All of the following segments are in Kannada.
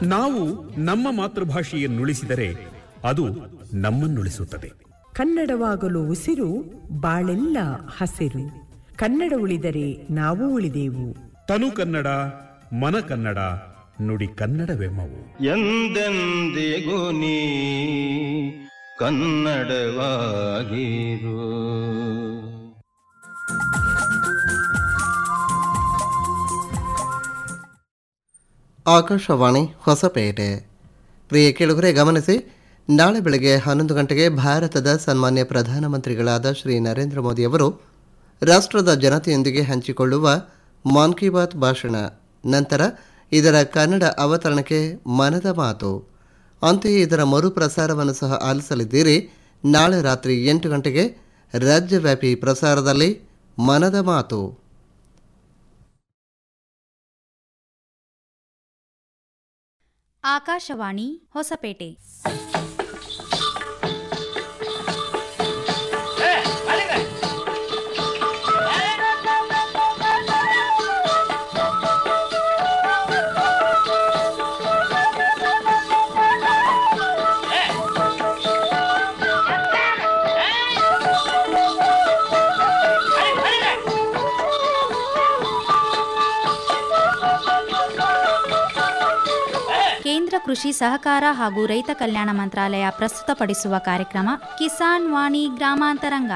ನಾವು ನಮ್ಮ ಮಾತೃಭಾಷೆಯನ್ನುಳಿಸಿದರೆ ಅದು ನಮ್ಮನ್ನುಳಿಸುತ್ತದೆ ಕನ್ನಡವಾಗಲು ಉಸಿರು ಬಾಳೆಲ್ಲ ಹಸಿರು ಕನ್ನಡ ಉಳಿದರೆ ನಾವು ಉಳಿದೆವು ತನು ಕನ್ನಡ ಮನ ಕನ್ನಡ ನುಡಿ ಕನ್ನಡವೆಮ್ಮವು ಎಂದೆಂದಿಗೂ ನೀ ಕನ್ನಡವಾಗಿರು ಆಕಾಶವಾಣಿ ಹೊಸಪೇಟೆ ಪ್ರಿಯ ಕೇಳುಗರೆ ಗಮನಿಸಿ ನಾಳೆ ಬೆಳಗ್ಗೆ ಹನ್ನೊಂದು ಗಂಟೆಗೆ ಭಾರತದ ಸನ್ಮಾನ್ಯ ಪ್ರಧಾನಮಂತ್ರಿಗಳಾದ ಶ್ರೀ ನರೇಂದ್ರ ಮೋದಿಯವರು ರಾಷ್ಟ್ರದ ಜನತೆಯೊಂದಿಗೆ ಹಂಚಿಕೊಳ್ಳುವ ಮಾನ್ ಕಿ ಬಾತ್ ಭಾಷಣ ನಂತರ ಇದರ ಕನ್ನಡ ಅವತರಣಕ್ಕೆ ಮನದ ಮಾತು ಅಂತೆಯೇ ಇದರ ಮರುಪ್ರಸಾರವನ್ನು ಸಹ ಆಲಿಸಲಿದ್ದೀರಿ ನಾಳೆ ರಾತ್ರಿ ಎಂಟು ಗಂಟೆಗೆ ರಾಜ್ಯವ್ಯಾಪಿ ಪ್ರಸಾರದಲ್ಲಿ ಮನದ ಮಾತು ಆಕಾಶವಾಣಿ ಹೊಸಪೇಟೆ ಕೇಂದ್ರ ಕೃಷಿ ಸಹಕಾರ ಹಾಗೂ ರೈತ ಕಲ್ಯಾಣ ಮಂತ್ರಾಲಯ ಪ್ರಸ್ತುತಪಡಿಸುವ ಕಾರ್ಯಕ್ರಮ ಕಿಸಾನ್ ವಾಣಿ ಗ್ರಾಮಾಂತರಂಗ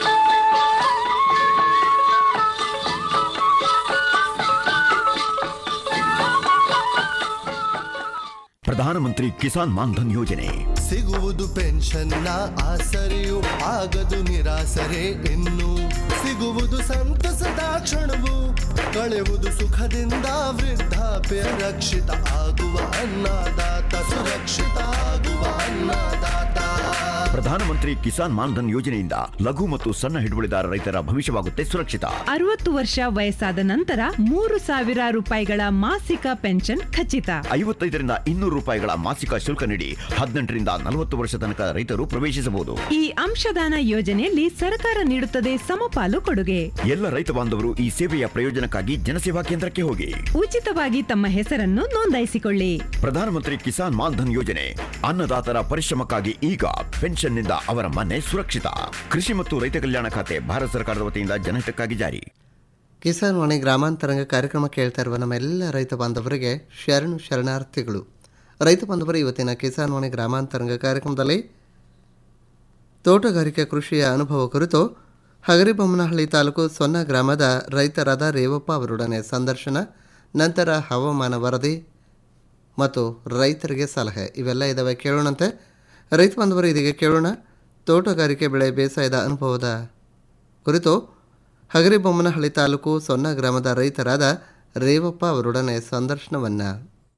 ಪ್ರಧಾನಮಂತ್ರಿ ಕಿಸಾನ್ ಮಾನ್ಧನ್ ಯೋಜನೆ ಸಿಗುವುದು ಪೆನ್ಷನ್ನ ಆಸರೆಯು ಆಗದು ನಿರಾಸರೆ ಇನ್ನು ಸಿಗುವುದು ಸಂತಸದ ಕ್ಷಣವು ಕಳೆಯುವುದು ಸುಖದಿಂದ ವೃದ್ಧಾಪ್ಯ ರಕ್ಷಿತ ಆಗುವ ಅನ್ನದಾತ ಸುರಕ್ಷಿತ ಆಗುವ ಅನ್ನದಾತ ಪ್ರಧಾನಮಂತ್ರಿ ಕಿಸಾನ್ ಮಾನ್ಧನ್ ಯೋಜನೆಯಿಂದ ಲಘು ಮತ್ತು ಸಣ್ಣ ಹಿಡುವಳಿದಾರ ರೈತರ ಭವಿಷ್ಯವಾಗುತ್ತೆ ಸುರಕ್ಷಿತ ಅರವತ್ತು ವರ್ಷ ವಯಸ್ಸಾದ ನಂತರ ಮೂರು ಸಾವಿರ ರೂಪಾಯಿಗಳ ಮಾಸಿಕ ಪೆನ್ಷನ್ ಖಚಿತ ಐವತ್ತೈದರಿಂದ ಇನ್ನೂರು ರೂಪಾಯಿಗಳ ಮಾಸಿಕ ಶುಲ್ಕ ನೀಡಿ ಹದಿನೆಂಟರಿಂದ ನಲವತ್ತು ವರ್ಷ ತನಕ ರೈತರು ಪ್ರವೇಶಿಸಬಹುದು ಈ ಅಂಶದಾನ ಯೋಜನೆಯಲ್ಲಿ ಸರ್ಕಾರ ನೀಡುತ್ತದೆ ಸಮಪಾಲು ಕೊಡುಗೆ ಎಲ್ಲ ರೈತ ಬಾಂಧವರು ಈ ಸೇವೆಯ ಪ್ರಯೋಜನಕ್ಕಾಗಿ ಜನಸೇವಾ ಕೇಂದ್ರಕ್ಕೆ ಹೋಗಿ ಉಚಿತವಾಗಿ ತಮ್ಮ ಹೆಸರನ್ನು ನೋಂದಾಯಿಸಿಕೊಳ್ಳಿ ಪ್ರಧಾನಮಂತ್ರಿ ಕಿಸಾನ್ ಮಾನ್ಧನ್ ಯೋಜನೆ ಅನ್ನದಾತರ ಪರಿಶ್ರಮಕ್ಕಾಗಿ ಈಗ ಪೆನ್ಷನ್ನಿಂದ ಅವರ ಮನೆ ಸುರಕ್ಷಿತ ಕೃಷಿ ಮತ್ತು ರೈತ ಕಲ್ಯಾಣ ಖಾತೆ ಭಾರತ ಸರ್ಕಾರದ ವತಿಯಿಂದ ಜನಹಿತಕ್ಕಾಗಿ ಜಾರಿ ಕಿಸಾನ್ ವಾಣಿ ಗ್ರಾಮಾಂತರಂಗ ಕಾರ್ಯಕ್ರಮ ಕೇಳ್ತಾ ಇರುವ ನಮ್ಮ ಎಲ್ಲ ರೈತ ಬಾಂಧವರಿಗೆ ಶರಣು ಶರಣಾರ್ಥಿಗಳು ರೈತ ಬಾಂಧವರು ಇವತ್ತಿನ ಕಿಸಾನ್ ವಾಣಿ ಗ್ರಾಮಾಂತರಂಗ ಕಾರ್ಯಕ್ರಮದಲ್ಲಿ ತೋಟಗಾರಿಕೆ ಕೃಷಿಯ ಅನುಭವ ಕುರಿತು ಹಗರಿಬೊಮ್ಮನಹಳ್ಳಿ ತಾಲೂಕು ಸೊನ್ನ ಗ್ರಾಮದ ರೈತರಾದ ರೇವಪ್ಪ ಅವರೊಡನೆ ಸಂದರ್ಶನ ನಂತರ ಹವಾಮಾನ ವರದಿ ಮತ್ತು ರೈತರಿಗೆ ಸಲಹೆ ಇವೆಲ್ಲ ಇದ್ದಾವೆ ಕೇಳೋಣಂತೆ ರೈತ ಬಾಂಧವರು ಇದೀಗ ಕೇಳೋಣ ತೋಟಗಾರಿಕೆ ಬೆಳೆ ಬೇಸಾಯದ ಅನುಭವದ ಕುರಿತು ಹಗರಿಬೊಮ್ಮನಹಳ್ಳಿ ತಾಲೂಕು ಸೊನ್ನ ಗ್ರಾಮದ ರೈತರಾದ ರೇವಪ್ಪ ಅವರೊಡನೆ ಸಂದರ್ಶನವನ್ನು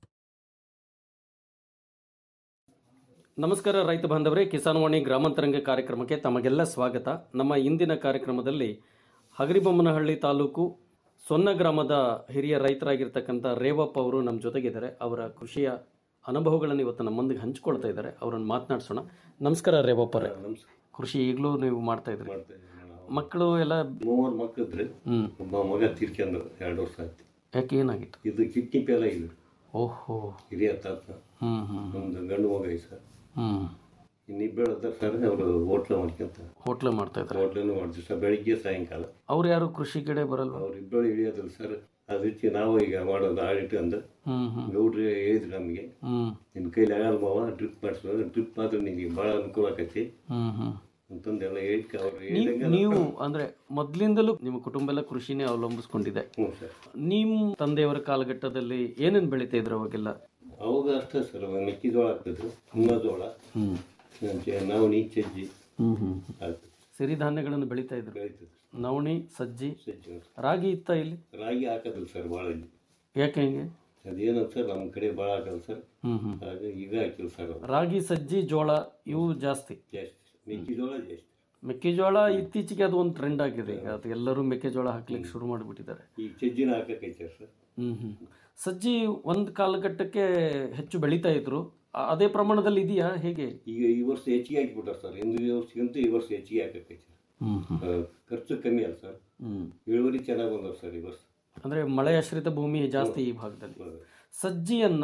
ನಮಸ್ಕಾರ ರೈತ ಬಾಂಧವರೇ ಕಿಸಾನ್ ವಾಣಿ ಗ್ರಾಮಾಂತರಂಗ ಕಾರ್ಯಕ್ರಮಕ್ಕೆ ತಮಗೆಲ್ಲ ಸ್ವಾಗತ ನಮ್ಮ ಇಂದಿನ ಕಾರ್ಯಕ್ರಮದಲ್ಲಿ ಹಗರಿಬೊಮ್ಮನಹಳ್ಳಿ ತಾಲೂಕು ಸೊನ್ನ ಗ್ರಾಮದ ಹಿರಿಯ ರೈತರಾಗಿರ್ತಕ್ಕಂಥ ರೇವಪ್ಪ ಅವರು ನಮ್ಮ ಜೊತೆಗಿದ್ದಾರೆ ಅವರ ಕೃಷಿಯ ಅನುಭವಗಳನ್ನು ಇವತ್ತು ನಮ್ಮೊಂದಿಗೆ ಹಂಚ್ಕೊಳ್ತಾ ಇದ್ದಾರೆ ಅವರನ್ನು ಮಾತನಾಡ್ಸೋಣ ನಮಸ್ಕಾರ ರೇವಪ್ಪರೇ ಕೃಷಿ ಈಗಲೂ ನೀವು ಮಾಡ್ತಾ ಇದ್ರಿ ಮಕ್ಕಳು ಎಲ್ಲ ಮೂವರು ಮಕ್ಕಳಿದ್ರೆ ಹ್ಮ್. ಒಬ್ಬ ಮಗ ತೀರ್ಕೊಂಡ್ರು ಎರಡು ವರ್ಷ ಆಯ್ತು ಯಾಕೆ ಏನಾಗಿತ್ತು ಇದು ಕಿಡ್ನಿ ಫೇಲ್ ಆಗಿದೆ ಓಹೋ ಹಿರಿಯ ತಾತ ಹ್ಮ್ ಹ್ಮ್ ಒಂದು ಗಂಡು ಮಗ ಐತೆ ಸರ್ ಹ್ಮ್ ಇನ್ನಿಬ್ಬರು ಅದಾರ ಸರ್ ಅವರು ಹೋಟ್ಲ ಮಾಡ್ಕೊಂತ ಹೋಟ್ಲ ಮಾಡ್ತಾ ಇದ್ದಾರೆ ಹೋಟ್ಲನ್ನು ಮಾಡ್ತೀವಿ ಸರ್ ಬೆಳಿಗ್ಗೆ ಸಾಯಂಕಾಲ ಅವ್ರು ಯಾರು ಕೃಷಿ ಕಡೆ ಬರಲ್ವಾ ಅವರಿಬ್ಬರು ಇಳಿಯೋದಿಲ್ಲ ಸರ್ ಅದಕ್ಕೆ ನಾವು ಈಗ ಮಾಡೋದು ಆಡಿಟ್ ಅಂದು ಹ್ಮ್ ಹ್ಮ್ ಗೌಡ್ರು ಹೇಳಿದ್ರು ನಮಗೆ ಹ್ಮ್ ನಿನ್ನ ಕೈಲಿ ಆಗಲ್ಲ ಮಾವ ಡ್ರಿಪ್ ಮಾಡಿಸೋದು ಡ್ರಿಪ್ ಮಾತ್ರ ನಿನಗೆ ಭಾಳ ಅನುಕೂಲ ಆಕೈತಿ ಹ್ಮ್ ಹ್ಮ್ ಅಂತಂದೆಲ್ಲ ಹೇಳಿಕ ಅವ್ರು ನೀವು ಹೇಳ್ದಂಗೆ ನೀವು ಅಂದ್ರೆ ಮೊದ್ಲಿಂದಲೂ ನಿಮ್ಮ ಕುಟುಂಬ ಎಲ್ಲ ಕೃಷಿನೇ ಅವಲಂಬಿಸ್ಕೊಂಡಿದೆ ಹ್ಞೂ ಸರ್ ನಿಮ್ಮ ತಂದೆಯವರ ಕಾಲಘಟ್ಟದಲ್ಲಿ ಏನೇನ್ ಬೆಳಿತಾ ಇದ್ರು ಅವಾಗೆಲ್ಲ ಅವಾಗ ಅಷ್ಟೇ ಸರ್ ಮೆಕ್ಕೆಜೋಳ ಆಗ್ತದೆ ಜೋಳ ಹ್ಮ್ ನವಣಿ ಚಜ್ಜಿ ಹ್ಮ್ ಹ್ಮ್ ಆಗ್ತದೆ ಸಿರಿಧಾನ್ಯಗಳನ್ನು ಬೆಳಿತಾ ಇದ್ರು ಬೆಳೀತದೆ ನವಣಿ ಸಜ್ಜಿ ಸಜ್ಜಿ ರಾಗಿ ಇತ್ತ ಇಲ್ಲಿ ರಾಗಿ ಹಾಕೋದಿಲ್ಲ ಸರ್ ಭಾಳ ಇಲ್ಲಿ ಯಾಕೆ ಹಿಂಗೆ ಅದೇನೋ ಸರ್ ನಮ್ಮ ಕಡೆ ಭಾಳ ಹಾಕಲ್ಲ ಸರ್ ಹ್ಮ್ ಹ್ಮ್ ಹಾಗೆ ಈಗ ಹಾಕಿಲ್ಲ ಸರ್ ಅದು ರಾಗಿ ಸಜ್ಜಿ ಜೋಳ ಇವು ಜಾಸ್ತಿ ಜಾಸ್ತಿ ಮೆಕ್ಕೆಜೋಳ ಜಾಸ್ತಿ ಮೆಕ್ಕೆಜೋಳ ಇತ್ತೀಚೆಗೆ ಅದು ಒಂದು ಟ್ರೆಂಡ್ ಆಗಿದೆ ಈಗ ಅದು ಎಲ್ಲರೂ ಮೆಕ್ಕೆಜೋಳ ಹಾಕ್ಲಿಕ್ಕೆ ಶುರು ಮಾಡಿಬಿಟ್ಟಿದ್ದಾರೆ ಈಗ ಚಜ್ಜಿನ ಹಾಕಕ್ಕೈತೆ ಸರ್ ಹ್ಮ್ ಹ್ಮ್ ಸಜ್ಜಿ ಒಂದು ಕಾಲಘಟ್ಟಕ್ಕೆ ಹೆಚ್ಚು ಬೆಳೀತಾ ಇದ್ರು ಆ- ಅದೇ ಪ್ರಮಾಣದಲ್ಲಿ ಇದೆಯಾ ಹೇಗೆ ಈಗ ಈ ವರ್ಷ ಹೆಚ್ಚಿಗೆ ಹಾಕಿಬಿಟ್ಟಾರೆ ಸರ್ ಹಿಂದಿನ ವರ್ಷಕ್ಕಿಂತ ಈ ವರ್ಷ ಹೆಚ್ಚಿಗೆ ಹಾಕಕ್ಕೈತೆ ಹ್ಮ್ ಹ್ಮ್ ಆ, ಖರ್ಚು ಕಮ್ಮಿ ಅಲ್ಲ ಸರ್ ಹ್ಮ್ ಇಳುವರಿ ಚೆನ್ನಾಗಿ ಬಂದವ ಸರ್ ಈ ವರ್ಷ ಅಂದ್ರೆ ಮಳೆಯಾಶ್ರಿತ ಭೂಮಿ ಜಾಸ್ತಿ ಈ ಭಾಗದಲ್ಲಿ ಸಜ್ಜಿಯನ್ನ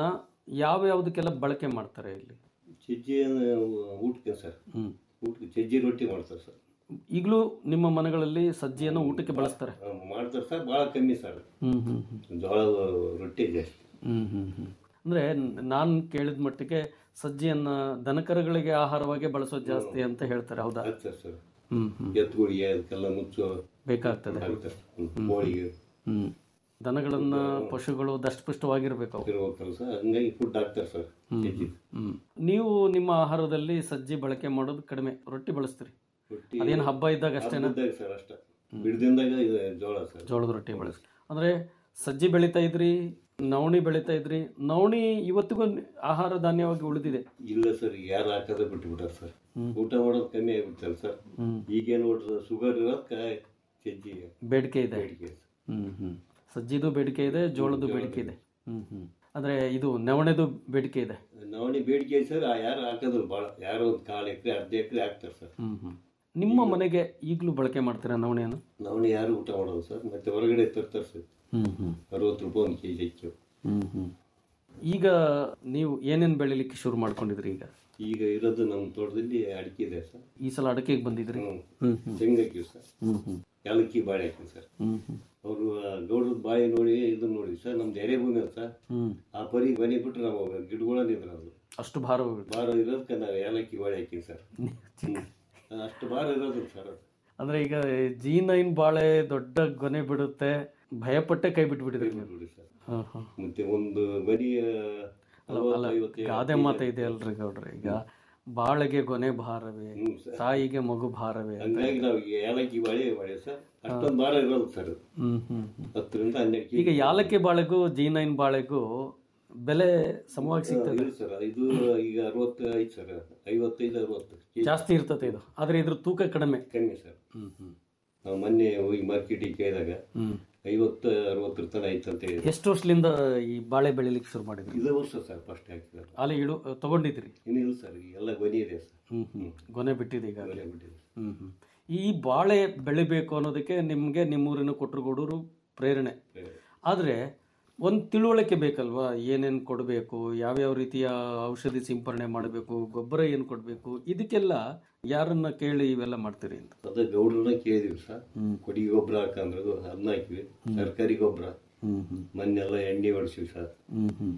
ಯಾವ ಯಾವುದಕ್ಕೆಲ್ಲ ಬಳಕೆ ಮಾಡ್ತಾರೆ ಇಲ್ಲಿ ಸಜ್ಜಿಯನ್ನು ಊಟಕ್ಕೆ ಸರ್ ಹ್ಮ್. ಊಟಕ್ಕೆ ಸಜ್ಜಿ ರೊಟ್ಟಿ ಮಾಡ್ತಾರೆ ಸರ್ ಈಗಲೂ ನಿಮ್ಮ ಮನೆಗಳಲ್ಲಿ ಸಜ್ಜಿಯನ್ನು ಊಟಕ್ಕೆ ಬಳಸ್ತಾರೆ ಆ, ಮಾಡ್ತಾರೆ ಸರ್ ಭಾಳ ಕಮ್ಮಿ ಸರ್ ಹ್ಮ್ ಹ್ಮ್ ಹ್ಮ್ ಜೋಳದ ರೊಟ್ಟಿ ಜಾಸ್ತಿ ಹ್ಮ್ ಹ್ಮ್ ಹ್ಮ್ ಅಂದ್ರೆ ನಾನು ಕೇಳಿದ ಮಟ್ಟಿಗೆ ಸಜ್ಜಿಯನ್ನ ದನಕರುಗಳಿಗೆ ಆಹಾರವಾಗಿ ಬಳಸೋದು ಜಾಸ್ತಿ ಅಂತ ಹೇಳ್ತಾರೆ ಹೌದಾ ಆಗ್ತದೆ ಸರ್ ಹ್ಮ್ ಹ್ಮ್ ಎತ್ತುಗಳಿಗೆ ಅದಕ್ಕೆಲ್ಲ ಮುಚ್ಚೋ ಬೇಕಾಗ್ತದೆ ಆಗ್ತದೆ ಹ್ಮ್. ಕೋಳಿಗೆ ಹ್ಮ್ ದನಗಳನ್ನ ಪಶುಗಳು ದಷ್ಟಪುಷ್ಟವಾಗಿರ್ಬೇಕು ಅವು. ಇರ್ಬೇಕಲ್ಲ ಸರ್ ಹಂಗಾಗಿ ಫುಡ್ ಹಾಕ್ತಾರೆ ಸರ್ ಸಜ್ಜಿ ಹ್ಮ್ ನೀವು ನಿಮ್ಮ ಆಹಾರದಲ್ಲಿ ಸಜ್ಜಿ ಬಳಕೆ ಮಾಡೋದು ಕಡಿಮೆ ರೊಟ್ಟಿ ಬಳಸ್ತೀರಿ ರೊಟ್ಟಿ ಅದೇನು ಹಬ್ಬ ಇದ್ದಾಗ ಅಷ್ಟೇನಾ ಹಬ್ಬದ್ದಾಗ ಸರ್ ಅಷ್ಟ ಬಿಡ್ದಿಂದಾಗ ಇದು ಜೋಳ ಸರ್ ಜೋಳದ ರೊಟ್ಟಿ ಬಳಸಿ ಅಂದ್ರೆ ಸಜ್ಜಿ ಬೆಳಿತಾ ಇದ್ರಿ ನವಣಿ ಬೆಳಿತಾ ಇದ್ರಿ ನವಣಿ ಇವತ್ತಿಗೂ ಆಹಾರ ಧಾನ್ಯವಾಗಿ ಉಳಿದಿದೆ ಇಲ್ಲ ಸರ್ ಯಾರು ಹಾಕೋದೇ ಬಿಟ್ಟು ಬಿಟ್ಟಾರ ಸರ್ ಊಟ ಮಾಡೋದು ಕಮ್ಮಿ ಆಗ್ಬಿಡ್ತಾರೆ ಸರ್ ಹ್ಮ್. ಈಗೇನು ನೋಡ್ರಿ ಶುಗರ್ ಇರೋದಕ್ಕೆ ಸಜ್ಜಿ ಬೇಡಿಕೆ ಇದೆ ಬೇಡಿಕೆ ಇದೆ. ಹ್ಮ್ ಹ್ಮ್ ಸಜ್ಜಿದು ಬೇಡಿಕೆ ಇದೆ ಜೋಳದ ಬೇಡಿಕೆ ಇದೆ ಹ್ಮ್ ಹ್ಮ್ ಅಂದ್ರೆ ಇದು ನವಣೆದು ಬೇಡಿಕೆ ಇದೆ ನವಣಿ ಬೇಡಿಕೆ ಐತೆ ಸರ್ ಯಾರು ಹಾಕೋದಿಲ್ಲ ಭಾಳ ಯಾರೋ ಒಂದು ಕಾಲು ಎಕರೆ ಅರ್ಧ ಎಕರೆ ಹಾಕ್ತಾರೆ ಸರ್ ಹ್ಮ್ ಹ್ಮ್ ನಿಮ್ಮ ಮನೆಗೆ ಈಗಲೂ ಬಳಕೆ ಮಾಡ್ತೀರಾ ನವಣೆಯನ್ನು ನವಣಿ ಯಾರು ಊಟ ಮಾಡೋದು ಸರ್ ಮತ್ತೆ ಹೊರಗಡೆ ತರ್ತಾರೆ ಸರ್ ಹ್ಮ್ ಹ್ಮ್ ಅರವತ್ತು ರೂಪಾಯಿ ಒಂದು ಕೆ ಜಿ ಅಕ್ಕಿ ಹ್ಮ್ ಹ್ಮ್ ಈಗ ನೀವು ಏನೇನು ಬೆಳಿಲಿಕ್ಕೆ ಶುರು ಮಾಡ್ಕೊಂಡಿದ್ರಿ ಈಗ ಈಗ ಇರೋದು ನಮ್ಮ ತೋಟದಲ್ಲಿ ಅಡಿಕೆ ಇದೆ ಸರ್ ಈ ಸಲ ಅಡಕೆಗೆ ಬಂದಿದ್ರಿ ಹ್ಮ್. ಹ್ಮ್ ಹ್ಮ್ ತೆಂಗು ಹಾಕಿವಿ ಸರ್ ಹ್ಮ್ ಹ್ಮ್ ಏಲಕ್ಕಿ ಬಾಳೆ ಹಾಕಿವಿ ಸರ್ ಹ್ಮ್ ಹ್ಮ್ ಅವರು ಗೌಡ್ರದ ಬಾಯಿ ನೋಡಿ ಇದನ್ನ ನೋಡಿ ಸರ್ ನಮ್ದು ಎರೆ ಭೂಮಿ ಅದ ಸರ್ ಹ್ಮ್ ಆ ಪರಿ ಮನೆ ಬಿಟ್ರೆ ನಾವು ಗಿಡಗಳನ್ನ ಇದ್ರದು ಅಷ್ಟು ಭಾರ ಹೋಗುತ್ತೆ ಭಾರ ಇರೋದಕ್ಕೆ ನಾವು ಏಲಕ್ಕಿ ಬಾಳೆ ಹಾಕಿವಿ ಸರ್ ಹ್ಮ್. ಅಷ್ಟು ಭಾರ ಇರೋದಿಲ್ಲ ಸರ್ ಅದು ಅಂದ್ರೆ ಈಗ ಜಿ ನೈನ್ ಬಾಳೆ ದೊಡ್ಡ ಗೊನೆ ಬಿಡುತ್ತೆ ಭಯಪಟ್ಟೆ ಕೈ ಬಿಟ್ಬಿಟ್ಟಿದ್ರಿ ನೀವು ನೋಡಿ ಸರ್ ಹಾ ಹಾ ಮತ್ತೆ ಒಂದು ಮರಿ ಅಲ್ಲ ಗಾದೆ ಮಾತು ಇದೆ ಅಲ್ರಿ ಗೌಡ್ರೆ ಈಗ ಬಾಳೆಗೆ ಗೊನೆ ಭಾರವೇ ತಾಯಿಗೆ ಮಗು ಭಾರವೇ ಅಂತ. ಹಂಗಾಗಿ ನಾವು ಈಗ ಏಲಕ್ಕಿ ಬಾಳೆ ಬಾಳೆ ಸರ್ ಅಷ್ಟೊಂದು ಭಾರ ಇರೋದು ಸರ್ ಅದು ಹ್ಮ್ ಹ್ಮ್ ಹ್ಮ್. ಹತ್ತರಿಂದ ಹನ್ನೆರಡು ಕೆ ಈಗ ಯಾಲಕ್ಕಿ ಬಾಳೆಗೂ ಜಿ ನೈನ್ ಬಾಳೆಗೂ ಬೆಲೆ ಸಮವಾಗಿ ಸಿಗ್ತದೆ ಇಲ್ಲ ಸರ್ ಇದು ಈಗ ಅರವತ್ತು ಐದು ಸರ್ ಐವತ್ತೈದು ಅರವತ್ತು ಕೆ ಜಾಸ್ತಿ ಇರ್ತದೆ ಇದು ಆದ್ರೆ ಇದ್ರ ತೂಕ ಕಡಿಮೆ ಕಮ್ಮಿ ಸರ್ ಹ್ಮ್ ಹ್ಮ್ ನಾವು ಮೊನ್ನೆ ಹೋಗಿ ಮಾರ್ಕೆಟಿಗೆ ಕೇಳಿದಾಗ ಹ್ಮ್ ಐವತ್ತು ಅರವತ್ತರ ತನಕ ಐತೆ ಅಂತ ಹೇಳಿದ್ರು ಎಷ್ಟು ವರ್ಷದಿಂದ ಈ ಬಾಳೆ ಬೆಳಿಲಿಕ್ಕೆ ಶುರು ಮಾಡಿದ್ರಿ ಇದೇ ವರ್ಷ ಸರ್ ಫಸ್ಟ್ ಹಾಕಿರೋದು ಅಲ್ಲಿ ಇಳು ತಗೊಂಡಿದ್ರಿ ಇನ್ನು ಇಲ್ಲ ಸರ್ ಎಲ್ಲ ಗೊನೆ ಇದೆ ಸರ್ ಹ್ಮ್ ಹ್ಮ್ ಗೊನೆ ಬಿಟ್ಟಿದೆ ಈಗ ಗೊನೆ ಬಿಟ್ಟಿದೆ ಹ್ಮ್ ಹ್ಮ್ ಈ ಬಾಳೆ ಬೆಳಿಬೇಕು ಅನ್ನೋದಕ್ಕೆ ನಿಮಗೆ ನಿಮ್ಮೂರಿನ ಕೊಟ್ರುಗೂಡೂರು ಪ್ರೇರಣೆ ಆದರೆ ಒಂದು ತಿಳುವಳಿಕೆ ಬೇಕಲ್ವಾ ಏನೇನು ಕೊಡಬೇಕು ಯಾವ್ಯಾವ ರೀತಿಯ ಔಷಧಿ ಸಿಂಪರಣೆ ಮಾಡಬೇಕು ಗೊಬ್ಬರ ಏನು ಕೊಡಬೇಕು ಇದಕ್ಕೆಲ್ಲ ಯಾರನ್ನ ಕೇಳಿ ಇವೆಲ್ಲ ಮಾಡ್ತೀರಿ ಅಂತ ಅದ ಗೌಡ್ರನ್ನ ಕೇಳಿದ್ವಿ ಸರ್ ಕೊಡಿ ಗೊಬ್ಬರ ಹಾಕಂದ್ರೆ ಅದನ್ನ ಹಾಕಿವಿ ಸರ್ಕಾರಿ ಗೊಬ್ಬರ ಹ್ಮ್ ಹ್ಮ್ ಮಣ್ಣೆಲ್ಲ ಎಣ್ಣೆ ಹೊಡ್ಸಿವಿ ಸರ್ ಹ್ಮ್ ಹ್ಮ್